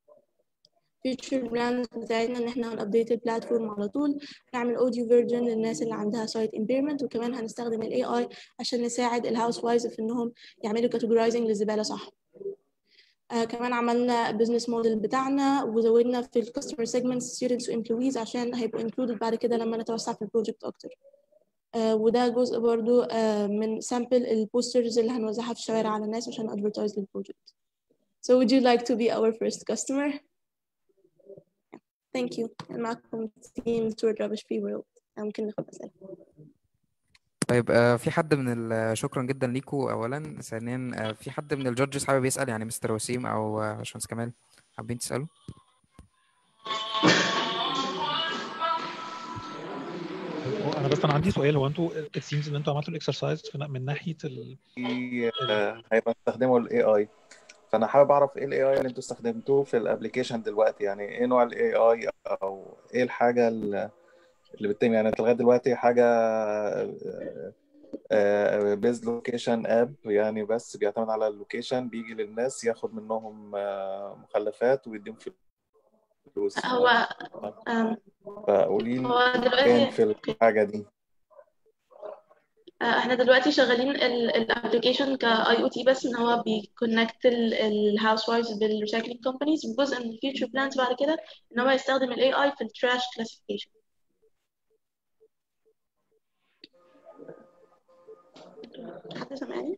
future plans بتاعتنا ان احنا هنابديت البلاتفورم على طول نعمل اوديو فيرجن للناس اللي عندها سايت امبيرمنت وكمان هنستخدم الاي اي عشان نساعد الهاوس وايز في انهم يعملوا كاتيجورايزنج للزباله صح آه كمان عملنا بزنس موديل بتاعنا وزودنا في الكاستمر سيجمنتس ستودنتس وامبلويز عشان هيبقوا انكلودد بعد كده لما نتوسع في البروجكت اكتر آه وده جزء برضو آه من سامبل البوسترز اللي هنوزعها في الشوارع على الناس عشان ادفرتايز للبروجكت So would you like to be our first customer? Thank you. معكم team Steward Rubbish Free World. ممكن ناخد أسئلة. طيب آه، في حد من ال... شكرا جدا ليكوا اولا ثانيا آه، في حد من الجادجز حابب يسال يعني مستر وسيم او آه، باشمهندس كمال حابين تسالوا انا بس انا عندي سؤال هو انتوا it seems ان انتوا عملتوا الاكسرسايز من ناحيه ال... في آه، هيبقى استخدموا الاي اي فانا حابب اعرف ايه الاي اي اللي انتوا استخدمتوه في الابلكيشن دلوقتي يعني ايه نوع الاي اي او ايه الحاجه اللي اللي بتتم يعني انت لغايه دلوقتي حاجه بيز لوكيشن اب يعني بس بيعتمد على اللوكيشن بيجي للناس ياخد منهم آه، مخلفات ويديهم فلوس هو آم، فقولي لي هو فين دلوقتي في الحاجه دي آه، احنا دلوقتي شغالين الابلكيشن كاي او تي بس ان هو بيكونكت الهاوس وايفز بالريسايكلينج كومبانيز وجزء من الفيوتشر بلانز بعد كده ان هو يستخدم الاي اي في التراش كلاسيفيكيشن حد سامعني؟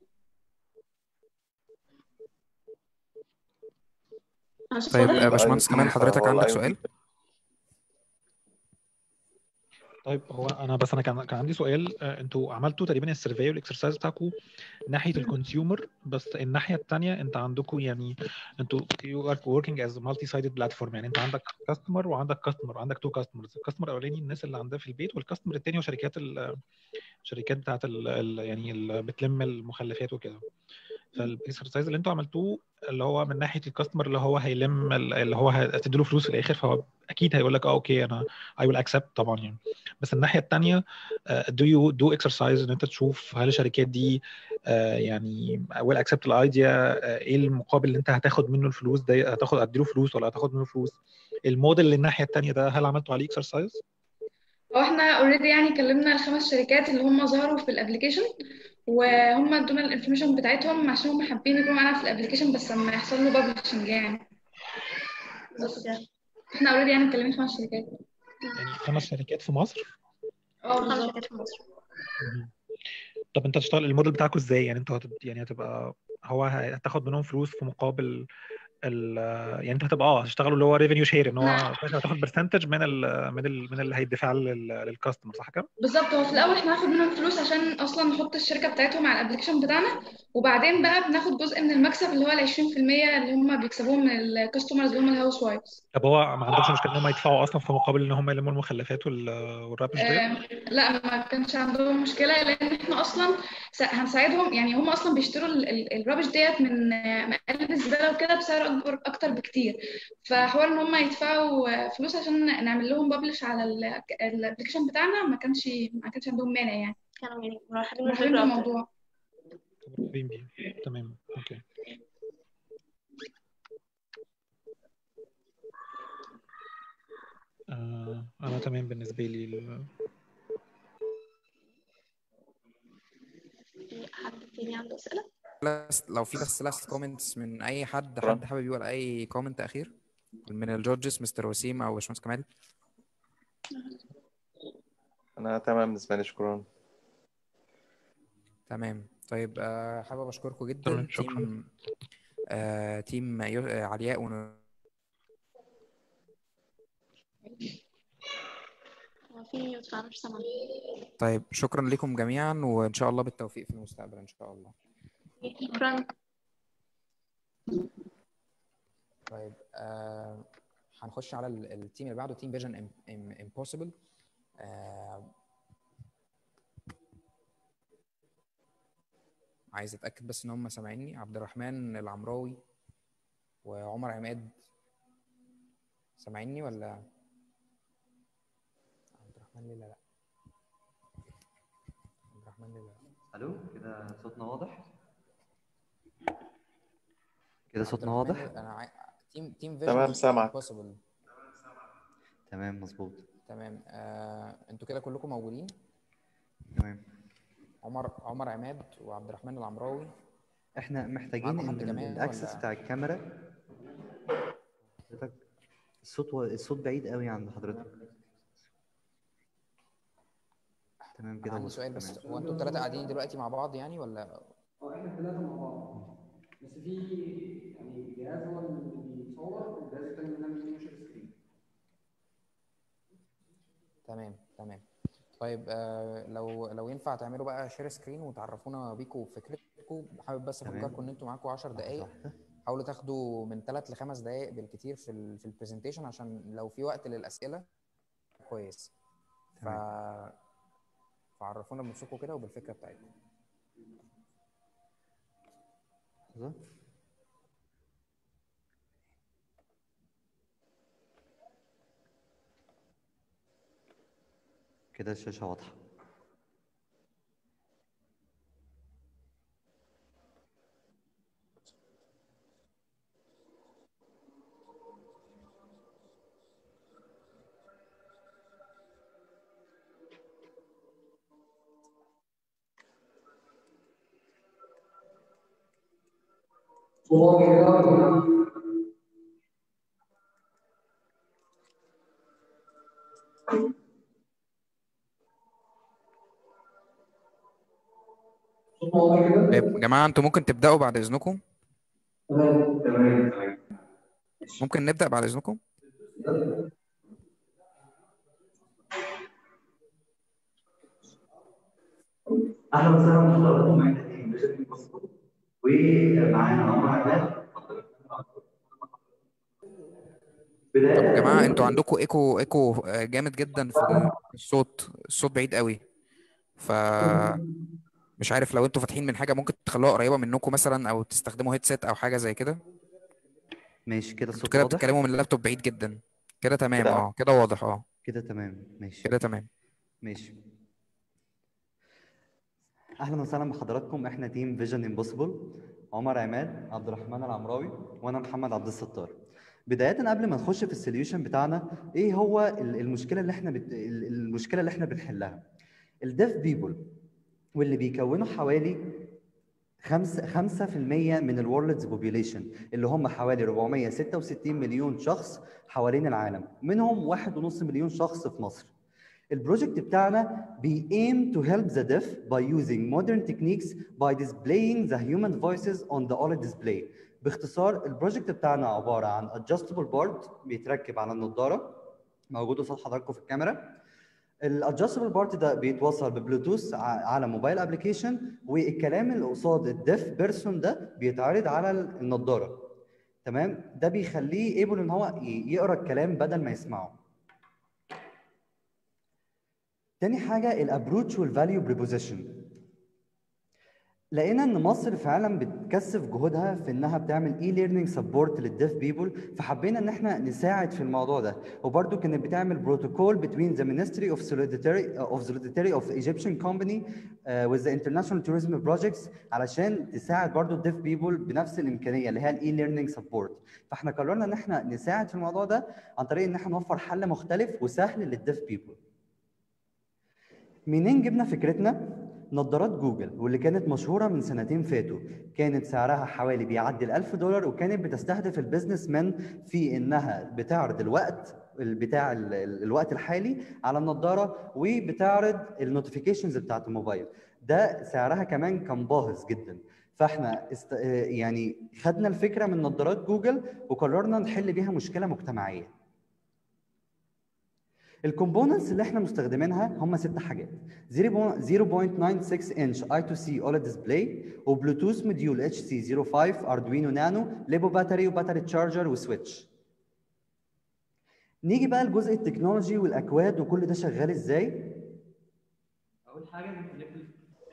أنا صوت طيب واضح؟ آه، باشمهندس كمال حضرتك عندك سؤال طيب هو انا بس انا كان كان عندي سؤال آه، انتوا عملتوا تقريبا السيرفي والاكسرسايز بتاعكم ناحيه الكونسيومر بس الناحيه الثانيه انت عندكم يعني انتوا يو ار وركينج از مالتي سايدد بلاتفورم يعني انت عندك كاستمر وعندك كاستمر وعندك تو كاستمرز الكاستمر الاولاني الناس اللي عندها في البيت والكاستمر الثاني هو شركات ال- الشركات بتاعت ال ال يعني اللي بتلم المخلفات وكده فالاكسرسايز اللي انتوا عملتوه اللي هو من ناحيه الكاستمر اللي هو هيلم ال- اللي هو هتديله فلوس في الاخر فهو اكيد هيقول لك اه اوكي انا اي ويل اكسبت طبعا يعني بس الناحيه الثانيه دو يو دو اكسرسايز ان انت تشوف هل الشركات دي آه، يعني ويل اكسبت الايديا ايه المقابل اللي انت هتاخد منه الفلوس ده هتاخد اديله فلوس ولا هتاخد منه فلوس الموديل اللي الناحيه الثانيه ده هل عملتوا عليه اكسرسايز هو احنا اوريدي يعني كلمنا الخمس شركات اللي هم ظهروا في الابليكيشن وهم ادونا الانفورميشن بتاعتهم عشان هم حابين يكونوا معانا في الابليكيشن بس لما يحصل له ببلشنج يعني بس كده احنا اوريدي يعني مكلمين خمس شركات يعني خمس شركات في مصر اه خمس بالظبط شركات في مصر مهم. طب انت هتشتغل الموديل بتاعكم ازاي يعني انتوا هتب... يعني هتبقى هو هتاخد منهم فلوس في مقابل ال يعني انت هتبقى اه هتشتغلوا اللي هو ريفينيو شير ان هو نعم. في الآخر هتاخد برسنتج من ال من ال من اللي هيدفع للكاستمر صح كده؟ بالظبط هو في الاول احنا هناخد منهم فلوس عشان اصلا نحط الشركه بتاعتهم على الابلكيشن بتاعنا وبعدين بقى بناخد جزء من المكسب اللي هو ال 20% اللي هم بيكسبوهم من الكاستمرز اللي هم الهاوس وايفز طب هو ما عندهمش مشكله ان هم يدفعوا اصلا في مقابل ان هم يلموا المخلفات وال- والرابش ديت؟ آه، لا ما كانش عندهم مشكله لان احنا اصلا س- هنساعدهم يعني هم اصلا بيشتروا ال- ال- الرابش ديت من آه، مقالب الزباله وكده بسعر اكبر اكتر بكتير فحوار ان هم يدفعوا آه، فلوس عشان نعمل لهم ببلش على الابلكيشن بتاعنا ما كانش ما كانش عندهم مانع يعني كانوا يعني مرحبين مرحبين بالفكرة أكتر بالموضوع مرحبين بيه تمام اوكي آه انا تمام بالنسبه لي ال- في حد تاني عنده أسئلة؟ last- لو في بس لاست كومنتس من اي حد شكراً. حد حابب يقول اي كومنت اخير من الجورجز مستر وسيم او باشمهندس كمال انا تمام بالنسبه لي شكرا تمام طيب آه، حابب اشكركم جدا تمام، شكراً. تيم آه، تيم يو- آه، علياء ون... هو في ميوت فأنا مش سامعة طيب شكرا لكم جميعا وان شاء الله بالتوفيق في المستقبل ان شاء الله شكرا طيب آه هنخش على ال- التيم اللي بعده تيم فيجن امبوسيبل آه عايز اتاكد بس ان هم سامعيني عبد الرحمن العمراوي وعمر عماد سامعيني ولا عبد الرحمن ليه لا لا عبد الرحمن ليه لا لا الو كده صوتنا واضح كده عبد صوتنا الرحمن واضح انا عاي... تيم تيم تمام، فيجن سامعك. امبوسيبل تمام مظبوط تمام آه، انتوا كده كلكم موجودين تمام عمر عمر عماد وعبد الرحمن العمراوي احنا محتاجين معاكم حد ان ال- كمان الاكسس ولا بتاع الكاميرا حضرتك الصوت و... الصوت بعيد قوي عند حضرتك تمام انا كده عندي وصل سؤال بس تمام هو انتوا الثلاثه قاعدين دلوقتي مع بعض يعني ولا اه احنا الثلاثة مع بعض بس في يعني جهاز هو اللي بيصور والجهاز التاني بنعمل منه شير سكرين تمام تمام طيب آه لو لو ينفع تعملوا بقى شير سكرين وتعرفونا بيكم وفكرتكم حابب بس تمام. افكركم ان انتوا معاكم 10 لحظة دقائق واحدة. حاولوا تاخدوا من 3 ل 5 دقائق بالكتير في ال في البرزنتيشن عشان لو في وقت للاسئله كويس ف تمام. فعرفونا بنفسكم كده وبالفكره بتاعتكم لحظة كده الشاشة واضحة طيب يا جماعه انتوا ممكن تبداوا بعد اذنكم تمام تمام تمام ممكن نبدا بعد اذنكم اهلا وسهلا بحضراتكم معانا تيم فيجن امبوسيبل ومعانا عمر عماد طب يا جماعه انتوا عندكم ايكو ايكو آه، جامد جدا في الصوت الصوت بعيد قوي ف مش عارف لو انتوا فاتحين من حاجه ممكن تخلوها قريبه منكم مثلا او تستخدموا هيدسيت او حاجه زي كده ماشي كده انتوا الصوت كده واضح بتتكلموا من اللابتوب بعيد جدا كده تمام كده اه كده واضح اه كده تمام ماشي كده تمام ماشي اهلا وسهلا بحضراتكم احنا تيم فيجن امبوسيبل عمر عماد عبد الرحمن العمراوي وانا محمد عبد الستار بداية قبل ما نخش في السوليوشن بتاعنا ايه هو ال- المشكلة اللي احنا بت... ال- المشكلة اللي احنا بنحلها الديف بيبل واللي بيكونوا حوالي خمسة خمسة في المية من الورلدز بوبيوليشن اللي هم حوالي 466 مليون شخص حوالين العالم منهم واحد ونص مليون شخص في مصر البروجكت بتاعنا بي aim to help the deaf by using modern techniques by displaying the human voices on the OLED display باختصار البروجكت بتاعنا عباره عن adjustable board بيتركب على النضاره موجود قصاد حضراتكم في الكاميرا الادجستبل بارت ده بيتوصل ببلوتوث ع- على موبايل ابلكيشن والكلام اللي قصاد الديف بيرسون ده بيتعرض على النضاره تمام ده بيخليه ايبل ان هو ي- يقرا الكلام بدل ما يسمعه تاني حاجه الابروتش والفاليو بريبوزيشن لقينا ان مصر فعلا بتكثف جهودها في انها بتعمل اي ليرنينج سبورت للديف بيبل فحبينا ان احنا نساعد في الموضوع ده وبرده كانت بتعمل بروتوكول between the Ministry of Solidarity of Solidarity of Egyptian Company uh, with the International Tourism Projects علشان تساعد برضو الديف بيبل بنفس الامكانيه اللي هي الاي ليرنينج سبورت فاحنا قررنا ان احنا نساعد في الموضوع ده عن طريق ان احنا نوفر حل مختلف وسهل للديف بيبل منين جبنا فكرتنا؟ نظارات جوجل واللي كانت مشهورة من سنتين فاتوا كانت سعرها حوالي بيعدي ال 1000 دولار وكانت بتستهدف البيزنس مان في انها بتعرض الوقت بتاع ال- ال- الوقت الحالي على النظارة وبتعرض النوتيفيكيشنز بتاعت الموبايل ده سعرها كمان كان باهظ جدا فاحنا است... آه يعني خدنا الفكرة من نظارات جوجل وقررنا نحل بيها مشكلة مجتمعية الكومبوننتس اللي احنا مستخدمينها هم ست حاجات 0.96 انش اي تو سي اولد ديسبلاي وبلوتوث موديول اتش سي 05 اردوينو نانو ليبو باتري وباتري تشارجر وسويتش نيجي بقى لجزء التكنولوجي والاكواد وكل ده شغال ازاي اول حاجه بنكونكت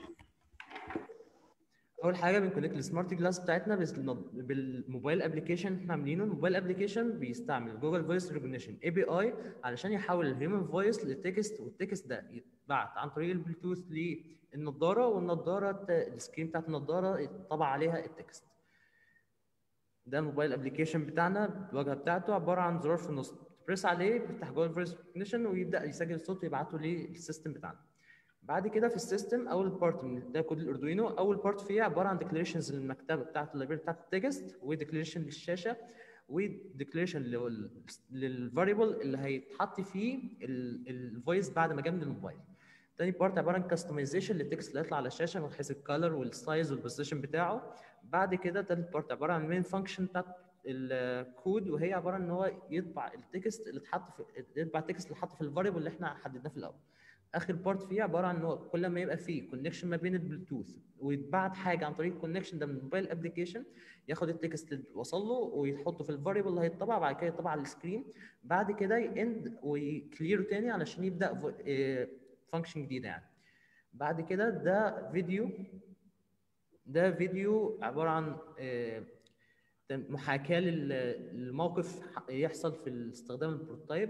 اول حاجه بنكونكت السمارت جلاس بتاعتنا بس- بالموبايل ابلكيشن احنا عاملينه الموبايل ابلكيشن بيستعمل جوجل فويس ريكوجنيشن اي بي اي علشان يحول الهيومن فويس لتكست والتكست ده يتبعت عن طريق البلوتوث للنضاره والنضاره ت- السكرين بتاعت النضاره يطبع عليها التكست ده الموبايل ابلكيشن بتاعنا الواجهه بتاعته عباره عن زرار في النص تبريس عليه بيفتح جوجل فويس ريكوجنيشن ويبدا يسجل الصوت ويبعته للسيستم بتاعنا بعد كده في السيستم اول بارت من ده كود الاردوينو اول بارت فيه عباره عن ديكلاريشنز للمكتبه بتاعت اللايبرري بتاعت التكست وديكلاريشن للشاشه وديكلاريشن للفاريبل اللي هيتحط فيه الفويس بعد ما جه من الموبايل تاني بارت عباره عن كاستمايزيشن للتكست اللي هيطلع على الشاشه من حيث الكالر والسايز والبوزيشن بتاعه بعد كده تالت بارت عباره عن مين فانكشن بتاعت الكود وهي عباره ان هو يطبع التكست اللي اتحط في يطبع التكست اللي اتحط في الفاريبل اللي احنا حددناه في الاول اخر بارت فيه عباره عن ان هو كل ما يبقى فيه كونكشن ما بين البلوتوث ويتبعت حاجه عن طريق الكونكشن ده من الموبايل ابلكيشن ياخد التكست اللي وصل له ويحطه في الفاريبل اللي هيطبع بعد كده يطبع على السكرين بعد كده يند ويكليره تاني علشان يبدا فانكشن جديده يعني بعد كده ده فيديو ده فيديو عباره عن آه، محاكاه لل- للموقف يحصل في استخدام البروتوتايب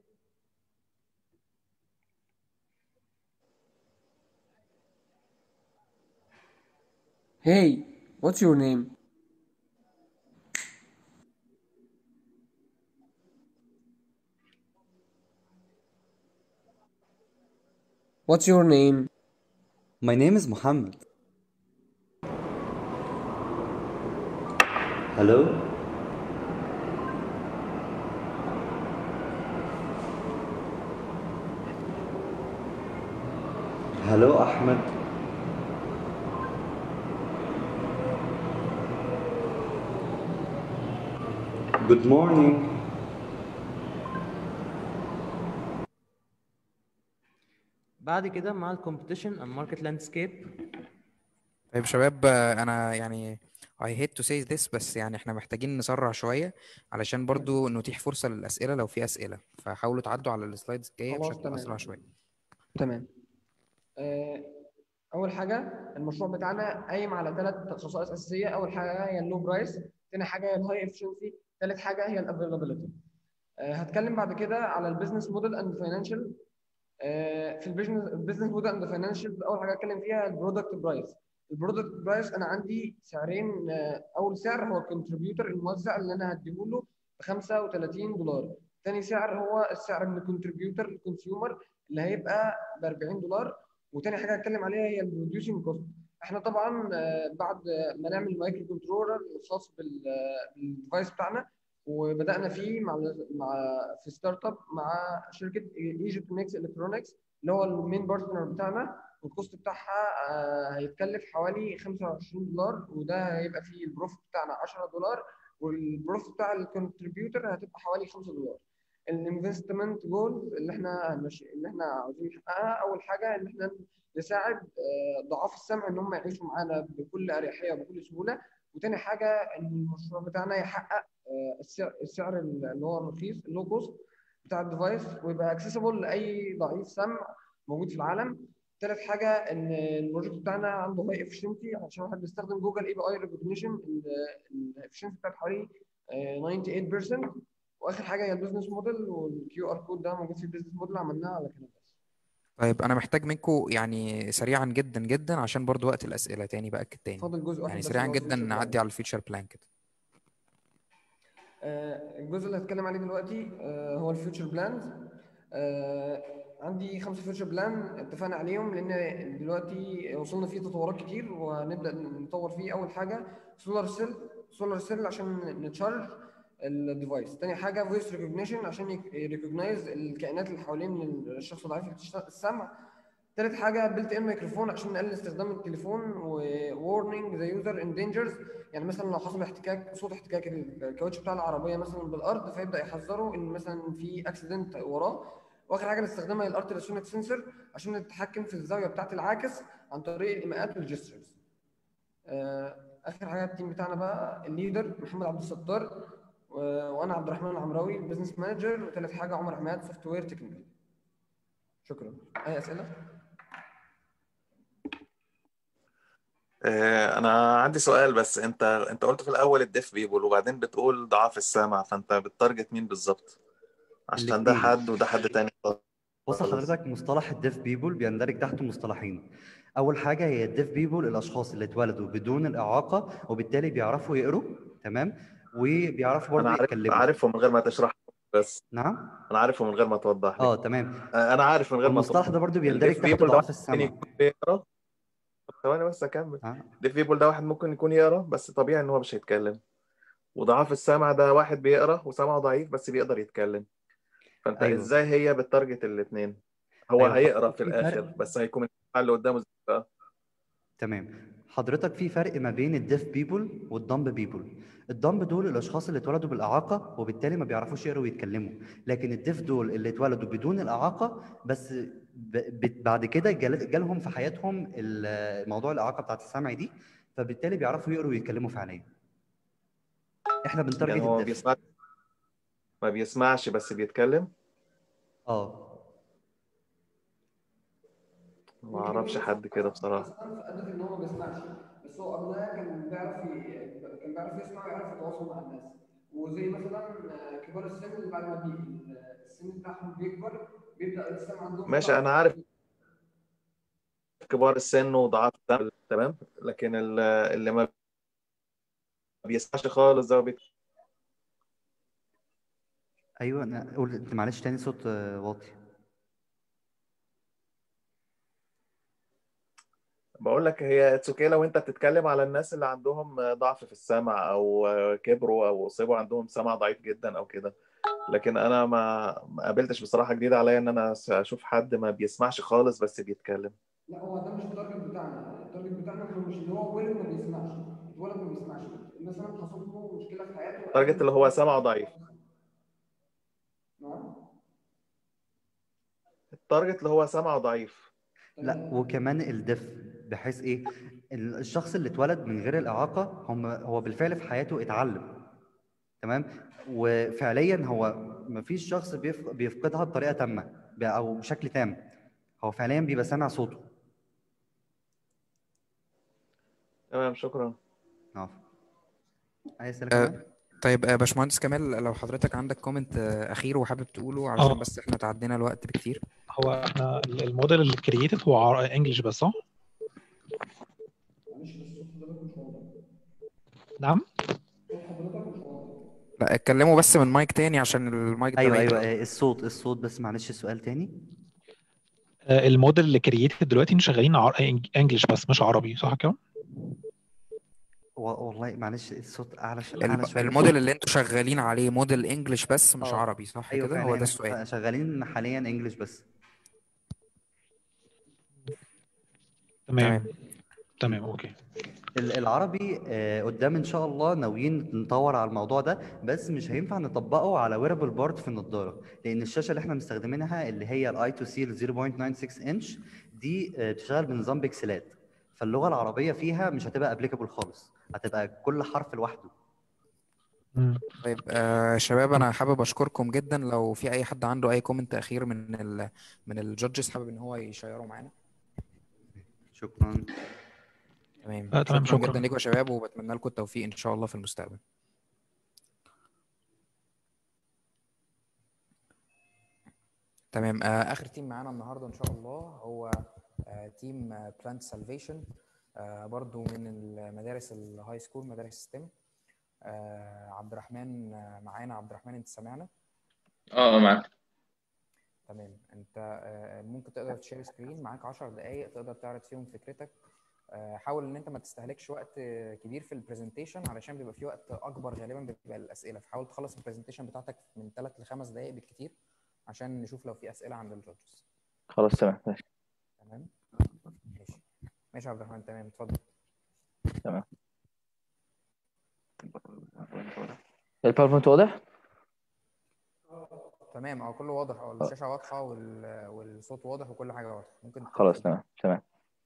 Hey, what's your name? What's your name? My name is Muhammad. Hello? Hello, Ahmed. Good morning. بعد كده مع الكومبيتيشن and market landscape طيب شباب آه، انا يعني I hate to say this بس يعني احنا محتاجين نسرع شوية علشان برضو نتيح فرصة للأسئلة لو في أسئلة فحاولوا تعدوا على السلايدز الجاية خلاص بشكل تمام. أسرع شوية تمام آه، اول حاجه المشروع بتاعنا قايم على ثلاث خصائص اساسيه اول حاجه هي اللو برايس ثاني حاجه هي الهاي افشنسي ثالث حاجه هي الافيلابيلتي هتكلم بعد كده على البيزنس موديل اند فاينانشال في البيزنس البيزنس موديل اند فاينانشال اول حاجه اتكلم فيها البرودكت برايس البرودكت برايس انا عندي سعرين آه، اول سعر هو الكونتريبيوتر الموزع اللي انا هديه له ب 35 دولار ثاني سعر هو السعر من الكونتريبيوتر الكونسيومر اللي هيبقى ب 40 دولار وتاني حاجه هتكلم عليها هي البروديوسنج كوست احنا طبعا آه، بعد ما نعمل مايكرو كنترولر خاص بال- بالديفايس بتاعنا وبدانا فيه مع مع في ستارت اب مع شركه ايجيبت ميكس الكترونكس اللي هو المين بارتنر بتاعنا والكوست بتاعها آه، هيتكلف حوالي 25 دولار وده هيبقى فيه البروفيت بتاعنا 10 دولار والبروفيت بتاع الكونتريبيوتور هتبقى حوالي 5 دولار الانفستمنت جول اللي احنا هنمشي اللي احنا عاوزين نحققها اول حاجه ان احنا نساعد آه، ضعاف السمع ان هم يعيشوا معانا بكل اريحيه وبكل سهوله وتاني حاجه ان المشروع بتاعنا يحقق آه، السعر السعر اللي هو الرخيص اللو كوست بتاع الديفايس ويبقى اكسسبل لاي ضعيف سمع موجود في العالم تالت حاجه ان البروجكت بتاعنا عنده هاي افشنسي عشان واحد بيستخدم جوجل اي بي اي ريكوجنيشن الافشنسي بتاعت حوالي آه، 98% واخر حاجه هي البيزنس موديل والكيو ار كود ده موجود في البيزنس موديل عملناه على كده بس طيب انا محتاج منكم يعني سريعا جدا جدا عشان برضو وقت الاسئله تاني باكد تاني فاضل جزء واحد يعني بس سريعا اللي هو جدا الفيوتشر بلان نعدي على الفيوتشر بلان كده آه، الجزء اللي هتكلم عليه دلوقتي آه، هو الفيوتشر بلانز عندي خمسة فيوتشر بلان اتفقنا عليهم لان دلوقتي وصلنا فيه تطورات كتير وهنبدا نطور فيه اول حاجه سولار سيل سولار سيل عشان نتشارج الديفايس تاني حاجه فويس ريكوجنيشن عشان يريكوجنايز الكائنات اللي حوالين الشخص الضعيف السمع تالت حاجه بلت ان ميكروفون عشان نقلل استخدام التليفون وورنينج ذا يوزر ان دينجرز يعني مثلا لو حصل احتكاك صوت احتكاك الكاوتش بتاع العربيه مثلا بالارض فيبدا يحذره ان مثلا في اكسيدنت وراه واخر حاجه نستخدمها الالتراسونيك سنسور عشان نتحكم في الزاويه بتاعه العاكس عن طريق الايماءات والجسترز اخر حاجه التيم بتاعنا بقى الليدر محمد عبد الستار و- وانا عبد الرحمن العمراوي البيزنس مانجر وثالث حاجه عمر عماد سوفت وير تكنيكال شكرا اي اسئله آه، انا عندي سؤال بس انت انت قلت في الاول الديف بيبول وبعدين بتقول ضعاف السمع فانت بتارجت مين بالظبط عشان ده الاتنين حد وده حد تاني بص حضرتك مصطلح الديف بيبول بيندرج تحته مصطلحين اول حاجه هي الديف بيبول الاشخاص اللي اتولدوا بدون الاعاقه وبالتالي بيعرفوا يقروا تمام وبيعرفوا انا برضه عارف يتكلموا عارفه من غير ما تشرح بس نعم انا عارفه من غير ما توضح لي اه تمام آه، انا عارف من غير ما المصطلح ده برضه بيندرج الديف تحت بيبول ده ضعف واحد السمع ممكن يكون بيقرا طب ثواني بس اكمل آه. الديف بيبول ده واحد ممكن يكون يقرا بس طبيعي ان هو مش هيتكلم وضعاف السمع ده واحد بيقرا وسمعه ضعيف بس بيقدر يتكلم فانت ايوه ازاي هي بتارجت الاثنين هو ايوه هيقرا حضرتك في في الاخر فرق بس هيكون الحل اللي قدامه ازاي بقى تمام حضرتك في فرق ما بين الديف بيبول والدمب بيبول الدمب دول الاشخاص اللي اتولدوا بالاعاقه وبالتالي ما بيعرفوش يقروا ويتكلموا لكن الديف دول اللي اتولدوا بدون الاعاقه بس ب... ب... بعد كده جال... جالهم في حياتهم ال- موضوع الاعاقه بتاعت السمع دي فبالتالي بيعرفوا يقروا ويتكلموا فعليا احنا يعني بنتارجت هو ما الديف بيسمعش ما بيسمعش بس بيتكلم اه ما اعرفش حد كده بصراحة مثلا في هدف ان هو ما بيسمعش بس هو قبلها كان بيعرف ي- كان بيعرف يسمع ويعرف يتواصل مع الناس وزي مثلا آه، كبار السن اللي بعد ما بي السن بتاعهم بيكبر بيبدا السمع عندهم ماشي يضعف انا عارف كبار السن وضعاف السمع تمام لكن ال- اللي ما بيسمعش خالص ده بيت... ايوه انا قول انت معلش تاني صوت آه، واطي بقول لك هي اتس اوكي لو انت بتتكلم على الناس اللي عندهم ضعف في السمع او كبروا او اصيبوا عندهم سمع ضعيف جدا او كده لكن انا ما ما قابلتش بصراحة جديد عليا ان انا اشوف حد ما بيسمعش خالص بس بيتكلم لا هو ده مش التارجت بتاعنا التارجت بتاعنا هو مش اللي هو ولد ما بيسمعش اتولد ما بيسمعش مثلا حصل له مشكله في حياته التارجت اللي هو سمعه ضعيف نعم التارجت اللي هو سمعه ضعيف لا وكمان الدف بحيث ايه ال- الشخص اللي اتولد من غير الاعاقه هم هو بالفعل في حياته اتعلم تمام وفعليا هو مفيش شخص بيف- بيفقدها بطريقه تامه ب- او بشكل تام هو فعليا بيبقى سامع صوته تمام شكرا عفوا عايز اسالك آه، كمان طيب آه، باشمهندس كمال لو حضرتك عندك كومنت آه، اخير وحابب تقوله علشان اه بس احنا تعدينا الوقت بكتير هو احنا ال- الموديل اللي كرييتد هو انجلش بس صح؟ معلش بس صوت حضرتك مش واضح نعم صوت حضرتك مش واضح لا اتكلموا بس من مايك تاني عشان المايك ده ايوه بعيد ايوه قوي آه، الصوت الصوت بس معلش السؤال تاني آه، الموديل اللي كرييتد دلوقتي انتوا شغالين انجلش بس مش عربي صح كده؟ و- والله معلش الصوت اعلى ش... الم- اعلى شويه الموديل اللي انتوا شغالين عليه موديل انجلش بس مش اه عربي صح ايوه كده هو ده فعليا السؤال شغالين حاليا انجلش بس تمام تمام اوكي ال- العربي آه، قدام ان شاء الله ناويين نطور على الموضوع ده بس مش هينفع نطبقه على ويرابل بارت في النضاره لان الشاشه اللي احنا مستخدمينها اللي هي الاي تو سي 0.96 انش دي آه، بتشتغل بنظام بكسلات فاللغه العربيه فيها مش هتبقى ابليكابل خالص هتبقى كل حرف لوحده طيب آه شباب انا حابب اشكركم جدا لو في اي حد عنده اي كومنت اخير من ال من الجادجز حابب ان هو يشيره معانا شكرا تمام آه، تمام، شكرا شكرا. جدا لكم يا شباب وبتمنى لكم التوفيق ان شاء الله في المستقبل تمام آه اخر تيم معانا النهارده ان شاء الله هو آه تيم بلانت سالفيشن آه برضو من المدارس الهاي سكول مدارس ستيم آه عبد الرحمن آه معانا عبد الرحمن انت سامعنا اه معاك تمام انت آه، ممكن تقدر تشير سكرين معاك 10 دقائق تقدر تعرض فيهم فكرتك آه، حاول ان انت ما تستهلكش وقت آه، كبير في البرزنتيشن علشان بيبقى في وقت اكبر غالبا بيبقى الاسئله فحاول تخلص البرزنتيشن بتاعتك من 3 ل 5 دقائق بالكتير عشان نشوف لو في اسئله عند الجادجز خلاص تمام ماشي تمام ماشي ماشي يا عبد الرحمن تمام اتفضل تمام الباوربوينت واضح؟ تمام اه كله واضح اه الشاشه واضحه وال- والصوت واضح وكل حاجه واضحه ممكن خلاص تمام تمام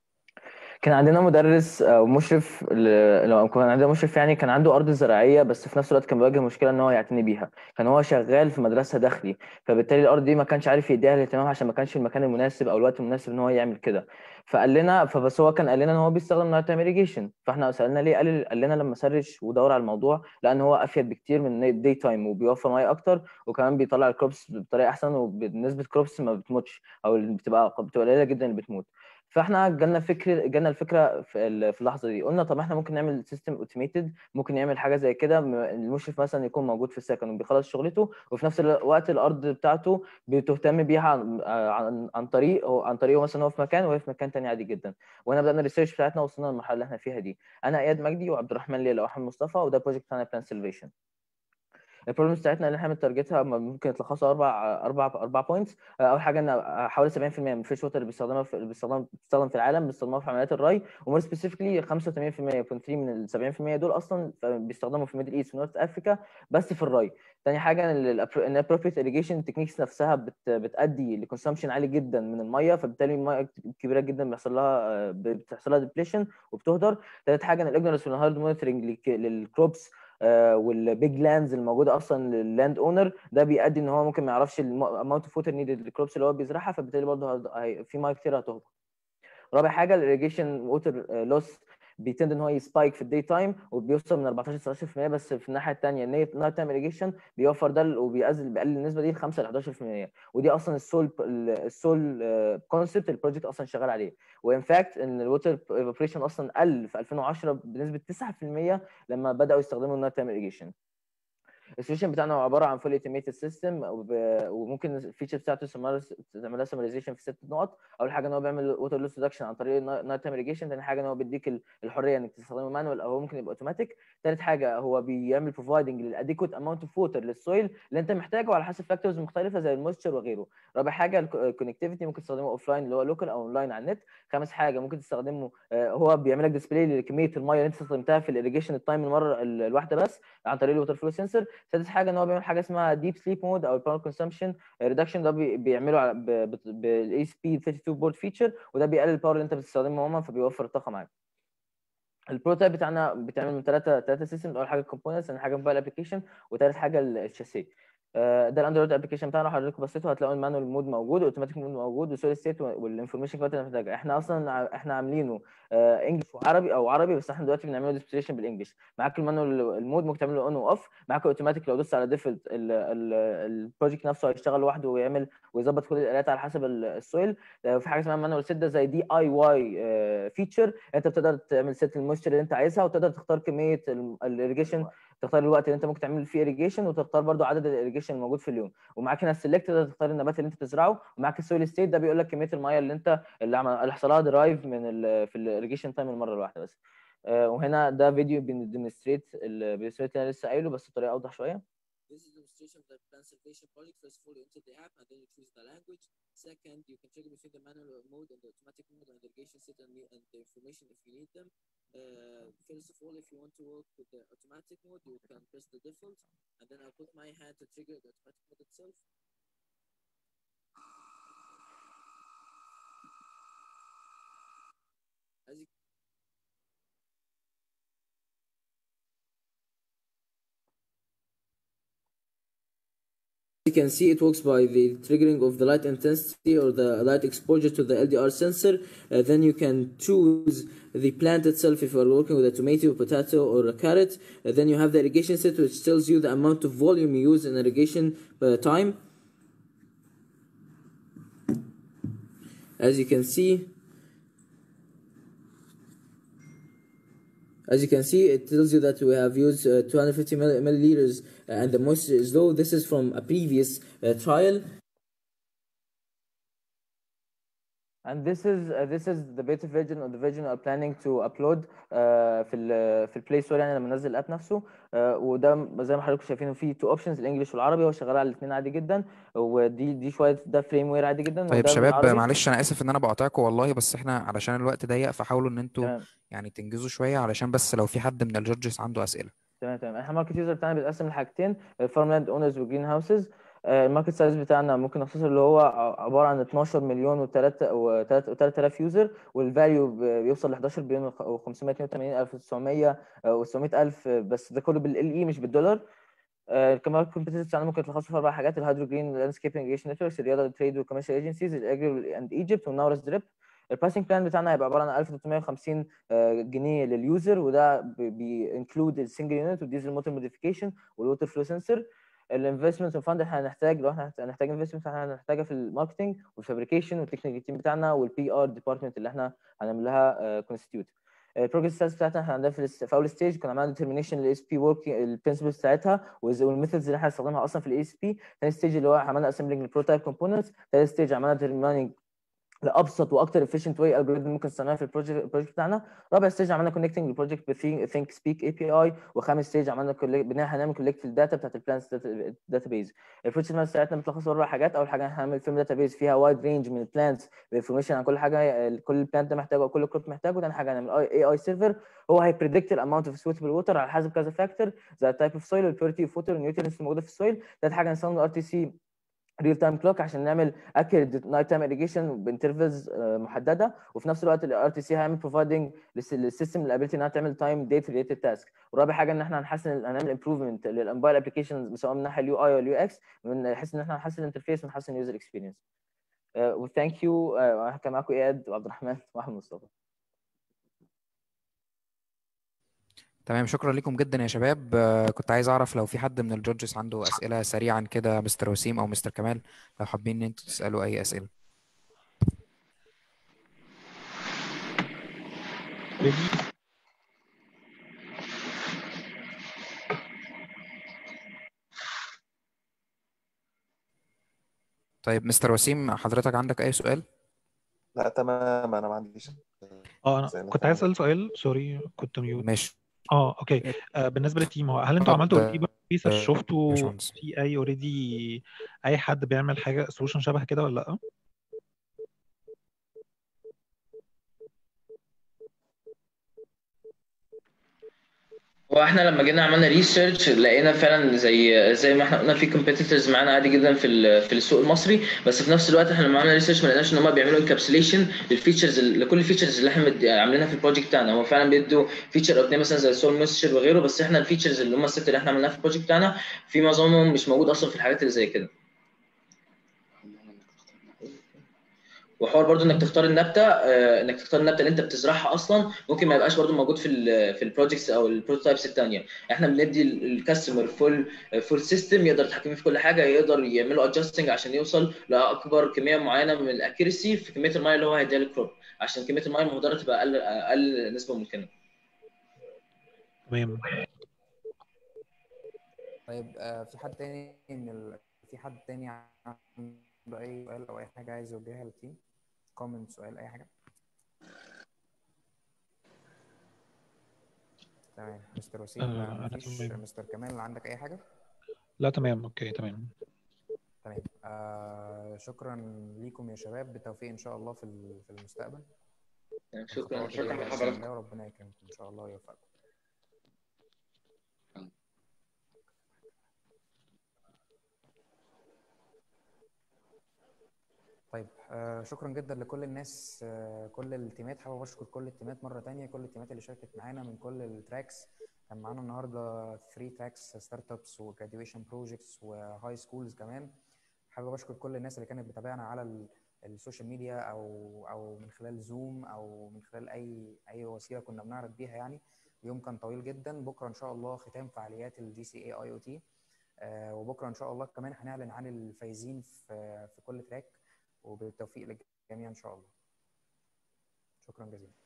كان عندنا مدرس او مشرف ل- لو كان عندنا مشرف يعني كان عنده ارض زراعيه بس في نفس الوقت كان بيواجه مشكله ان هو يعتني بيها كان هو شغال في مدرسه داخلي فبالتالي الارض دي ما كانش عارف يديها الاهتمام عشان ما كانش المكان المناسب او الوقت المناسب ان هو يعمل كده فقال لنا فبس هو كان قال لنا ان هو بيستخدم نايت تايم irrigation فاحنا سالنا ليه قال قال لنا لما سرش ودور على الموضوع لان هو افيد بكتير من الدي تايم وبيوفر ميه اكتر وكمان بيطلع الكروبس بطريقه احسن وبنسبه كروبس ما بتموتش او اللي بتبقى بتبقى قليله جدا اللي بتموت فاحنا جالنا فكر جالنا الفكره في ال- في اللحظه دي قلنا طب احنا ممكن نعمل سيستم اوتوميتد ممكن نعمل حاجه زي كده م- المشرف مثلا يكون موجود في السكن وبيخلص شغلته وفي نفس الوقت الارض بتاعته بتهتم بيها عن عن, عن طريق هو عن طريقه مثلا هو في مكان وهي في مكان تاني عادي جدا وانا بدانا الريسيرش بتاعتنا وصلنا للمرحله اللي احنا فيها دي انا اياد مجدي وعبد الرحمن ليلى واحمد مصطفى وده بروجكت بتاعنا بلان سلفيشن البروبلمز بتاعتنا اللي احنا بنتارجتها ممكن يتلخصوا اربع اربع اربع بوينتس اول حاجه ان حوالي 70% من الفريش ووتر اللي بيستخدمها في اللي بيستخدم بتستخدم في العالم بيستخدموها في عمليات الري ومور سبيسيفيكلي 85.3 من ال 70% دول اصلا ف- بيستخدموا في ميدل ايست ونورث افريكا بس في الري تاني حاجه ان الابروبريت irrigation تكنيكس نفسها بت بتادي لكونسامشن عالي جدا من الميه فبالتالي الميه كبيره جدا بيحصل لها بتحصل لها ديبليشن وبتهدر تالت حاجه ان الاجنورنس والهارد مونيتورنج للكروبس والبيج لاندز الموجوده اصلا لللاند اونر ده بيؤدي ان هو ممكن ما يعرفش الاماونت اوف ووتر نيدد للكروبس اللي هو بيزرعها فبالتالي برضه هد- هي- في ميه كتير هتهدر رابع حاجه الirrigation ووتر لوس بيتند ان هو يسبايك في الدي تايم وبيوصل من 14 ل 19% بس في الناحيه الثانيه النايت تايم irrigation بيوفر ده وبيقلل بيقلل النسبه دي ل 5 ل 11% ودي اصلا السول السول كونسبت البروجكت اصلا شغال عليه وان فاكت ان الووتر ايفابوريشن اصلا قل في 2010 بنسبه 9% لما بداوا يستخدموا النايت تايم irrigation السوليوشن بتاعنا هو عباره عن فولي اوتوميتد سيستم وممكن الفيتشر بتاعته سمرايز- تعملها سمرايزيشن في ست نقط اول حاجه ان هو بيعمل ووتر لوس ريدكشن عن طريق النايت تايم irrigation ثاني حاجه ان هو بيديك ال- الحريه انك تستخدمه مانوال او هو ممكن يبقى اوتوماتيك ثالث حاجه هو بيعمل بروفايدنج للاديكوت اماونت اوف ووتر للسويل اللي انت محتاجه على حسب فاكتورز مختلفه زي المويستشر وغيره رابع حاجه الكونكتيفيتي ممكن تستخدمه اوف لاين اللي هو لوكال او اونلاين على النت خامس حاجه ممكن تستخدمه آه، هو بيعمل لك ديسبلاي لكميه الميه اللي انت استخدمتها في الirrigation التايم المره ال- الواحده بس عن طريق الووتر فلو سنسور سادس حاجه ان هو بيعمل حاجه اسمها ديب سليب مود او الباور كونسامشن ريدكشن ده بي- بيعمله بالاي سبي 32 بورد فيتشر وده بيقلل الباور اللي انت بتستخدمه عموما فبيوفر الطاقه معاك البروتايب بتاعنا بيتعمل من ثلاثه ثلاثه سيستم اول حاجه الكومبوننتس ثاني حاجه موبايل ابلكيشن وثالث حاجه ال- الشاسيه آه، ده الاندرويد ابلكيشن بتاعنا لو حضرتك بصيتوا هتلاقوا المانوال مود موجود والاوتوماتيك مود موجود والسوليد ستيت والانفورميشن كمان اللي محتاجها احنا اصلا ع- احنا عاملينه انجلش وعربي او عربي بس احنا دلوقتي بنعمله ديسبليشن بالانجلش معاك المانوال المود ممكن تعمله اون واوف معاك الاوتوماتيك لو دوست على ديفولت البروجكت نفسه هيشتغل لوحده ويعمل ويظبط كل الالات على حسب ال- السويل آه، في حاجه اسمها مانوال سيت ده زي دي اي واي فيتشر انت بتقدر تعمل سيت المويستشر اللي انت عايزها وتقدر تختار كميه الاريجيشن تختار الوقت اللي انت ممكن تعمل فيه irrigation وتختار برضو عدد الاريجيشن الموجود في اليوم ومعاك هنا السلكت تقدر تختار النبات اللي انت تزرعه ومعاك السويل ستيت ده بيقول لك كميه الميه اللي انت اللي عمل اللي حصل لها درايف من ال في الاريجيشن تايم المره الواحده بس آه، وهنا ده فيديو بنديمونستريت الديمونستريت اللي انا لسه قايله بس بطريقه اوضح شويه This is a demonstration of the plan salvation project. First of all, you enter the app and then you choose the language. Second, you can trigger between the manual mode and the automatic mode and the irrigation set and the, and the information if you need them. Uh, first of all, if you want to work with the automatic mode, you can press the default and then I'll put my hand to trigger the automatic mode itself. As you you can see it works by the triggering of the light intensity or the light exposure to the LDR sensor. Uh, then you can choose the plant itself if you are working with a tomato, potato, or a carrot. Uh, then you have the irrigation set which tells you the amount of volume you use in irrigation uh, time. As you can see, As you can see, it tells you that we have used uh, 250 mill- milliliters uh, and the moisture is low. This is from a previous uh, trial. And this is uh, this is the beta version or the version are planning to upload uh, في ال في البلاي ستور يعني لما ننزل الاب نفسه uh, وده زي ما حضراتكم شايفينه فيه تو اوبشنز الانجليش والعربي هو شغال على الاثنين عادي جدا ودي دي شويه ده فريم وير عادي جدا طيب وده شباب بالعربي. معلش انا اسف ان انا بقاطعكم والله بس احنا علشان الوقت ضيق فحاولوا ان انتوا تمام. يعني تنجزوا شويه علشان بس لو في حد من الجادجز عنده اسئله تمام تمام احنا الماركت يوزر بتاعنا بيتقسم لحاجتين الفارملاند اونرز والجرين هاوسز الماركت سايز بتاعنا ممكن نختصر اللي هو ع- عباره عن 12 مليون و3 و3000 يوزر والفاليو بيوصل ل 11 بليون و582 الف 900 و900 الف بس ده كله بالال اي مش بالدولار آه، كمان الكومبيتيتورز بتاعنا ممكن يتلخصوا في اربع حاجات الهيدرو جرين لاندسكيب irrigation نتوركس الرياضه التريد والكوميرشال ايجنسيز الاجري اند ايجيبت والنورس دريب البرايسنج بلان بتاعنا هيبقى عباره عن 1350 آه، جنيه لليوزر وده بينكلود السنجل يونت والديزل موتور موديفيكيشن والووتر فلو سنسور الانفستمنت فاند احنا هنحتاج لو احنا هنحتاج انفستمنت احنا هنحتاجها في الماركتنج والفابريكيشن والتكنيكال تيم بتاعنا والبي ار ديبارتمنت اللي احنا هنعمل لها كونستيتيوت البروجرس ستاتس بتاعتنا احنا عندنا في, الاس- في اول ستيج كنا عملنا ديترمينيشن للاس بي ورك البرنسبلز بتاعتها والميثودز اللي احنا هنستخدمها اصلا في الاس بي ثاني ستيج اللي هو عملنا اسمبلنج للبروتايب كومبوننتس ثالث ستيج عملنا ديترمينينج لابسط واكتر efficient way algorithm ممكن نستخدمها في البروجكت البروجكت بتاعنا رابع ستيج عملنا كونكتنج للبروجكت بثينك سبيك اي بي اي وخامس ستيج عملنا collect- بناء هنعمل كولكت الداتا بتاعت البلانس داتا بيز البروجكت بتاعتنا بتلخص اربع حاجات اول حاجه احنا هنعمل فيلم داتا بيز فيها وايد رينج من البلانتس بانفورميشن عن كل حاجه كل بلانت ده محتاجه وكل كروب محتاجه ثاني حاجه هنعمل اي اي سيرفر هو هيبريدكت الاماونت اوف سويتبل ووتر على حسب كذا فاكتور زي التايب اوف سويل والبيورتي اوف ووتر والنيوترينتس الموجوده في السويل ثالث حاجه هنستخدم الار تي سي ريل تايم كلوك عشان نعمل اكيوريت نايت تايم اريجيشن بانترفلز محدده وفي نفس الوقت الار تي سي هيعمل بروفايدنج للسيستم الابيلتي انها تعمل تايم ديت ريليتد تاسك ورابع حاجه ان احنا هنحسن هنعمل امبروفمنت للموبايل ابلكيشنز سواء من ناحيه اليو اي واليو اكس من حيث ان احنا نحسن الانترفيس ونحسن اليوزر اكسبيرينس وثانك يو كان معاكم اياد وعبد الرحمن واحمد مصطفى تمام شكرا لكم جدا يا شباب آه، كنت عايز اعرف لو في حد من الجادجز عنده اسئله سريعا كده مستر وسيم او مستر كمال لو حابين ان انتوا تسالوا اي اسئله طيب مستر وسيم حضرتك عندك اي سؤال لا تمام انا ما عنديش اه انا أسئلة كنت عايز اسال سؤال سوري كنت ميوت ماشي اه اوكي آه بالنسبه للتيم هو هل انتوا عملتوا اوريدي ريسيرش آه، شفتوا باشمهندس. في اي اوريدي اي حد بيعمل حاجه سولوشن شبه كده ولا لا واحنا لما جينا عملنا ريسيرش لقينا فعلا زي زي ما احنا قلنا في كومبيتيتورز معانا عادي جدا في ال- في السوق المصري بس في نفس الوقت احنا لما عملنا ريسيرش ما لقيناش ان هم بيعملوا انكابسوليشن للفيتشرز لكل الفيتشرز اللي احنا مد- عاملينها في البروجكت بتاعنا هو فعلا بيدوا فيتشر او اتنين مثلا زي السول مويستشر وغيره بس احنا الفيتشرز اللي هم الست اللي احنا عملناها في البروجكت بتاعنا في معظمهم مش موجود اصلا في الحاجات اللي زي كده وحوار برضو انك تختار النبته آه، انك تختار النبته اللي انت بتزرعها اصلا ممكن ما يبقاش برضو موجود في ال في البروجكتس او البروتوتايبس الثانيه احنا بندي الكاستمر فول فول سيستم يقدر يتحكم في كل حاجه يقدر يعملوا ادجستنج عشان يوصل لاكبر كميه معينه من الاكيرسي في كميه الميه اللي هو هيديها للكروب عشان كميه الميه المهدره تبقى اقل اقل نسبه ممكنه تمام طيب آه، في حد تاني من ال... في حد تاني عنده اي سؤال او اي حاجه عايز يوجهها للتيم كومنت سؤال اي حاجه تمام مستر وسيم آه، أنا مفيش تمام. مستر كمال عندك اي حاجه لا تمام اوكي تمام تمام آه شكرا ليكم يا شباب بالتوفيق ان شاء الله في ال- في المستقبل شكرا الخطوات اللي شكرا جاية بإذن لحضرتك الله وربنا يكرمكم ان شاء الله ويوفقكم طيب آه شكرا جدا لكل الناس آه كل التيمات حابب اشكر كل التيمات مره تانية كل التيمات اللي شاركت معانا من كل التراكس كان معانا النهارده 3 تراكس ستارت ابس وجراديويشن بروجكتس وهاي سكولز كمان حابب اشكر كل الناس اللي كانت بتابعنا على ال- السوشيال ميديا او او من خلال زوم او من خلال اي اي وسيله كنا بنعرض بيها يعني اليوم كان طويل جدا بكره ان شاء الله ختام فعاليات الجي سي اي اي او تي وبكره ان شاء الله كمان هنعلن عن الفايزين في في كل تراك وبالتوفيق للجميع ان شاء الله شكرا جزيلا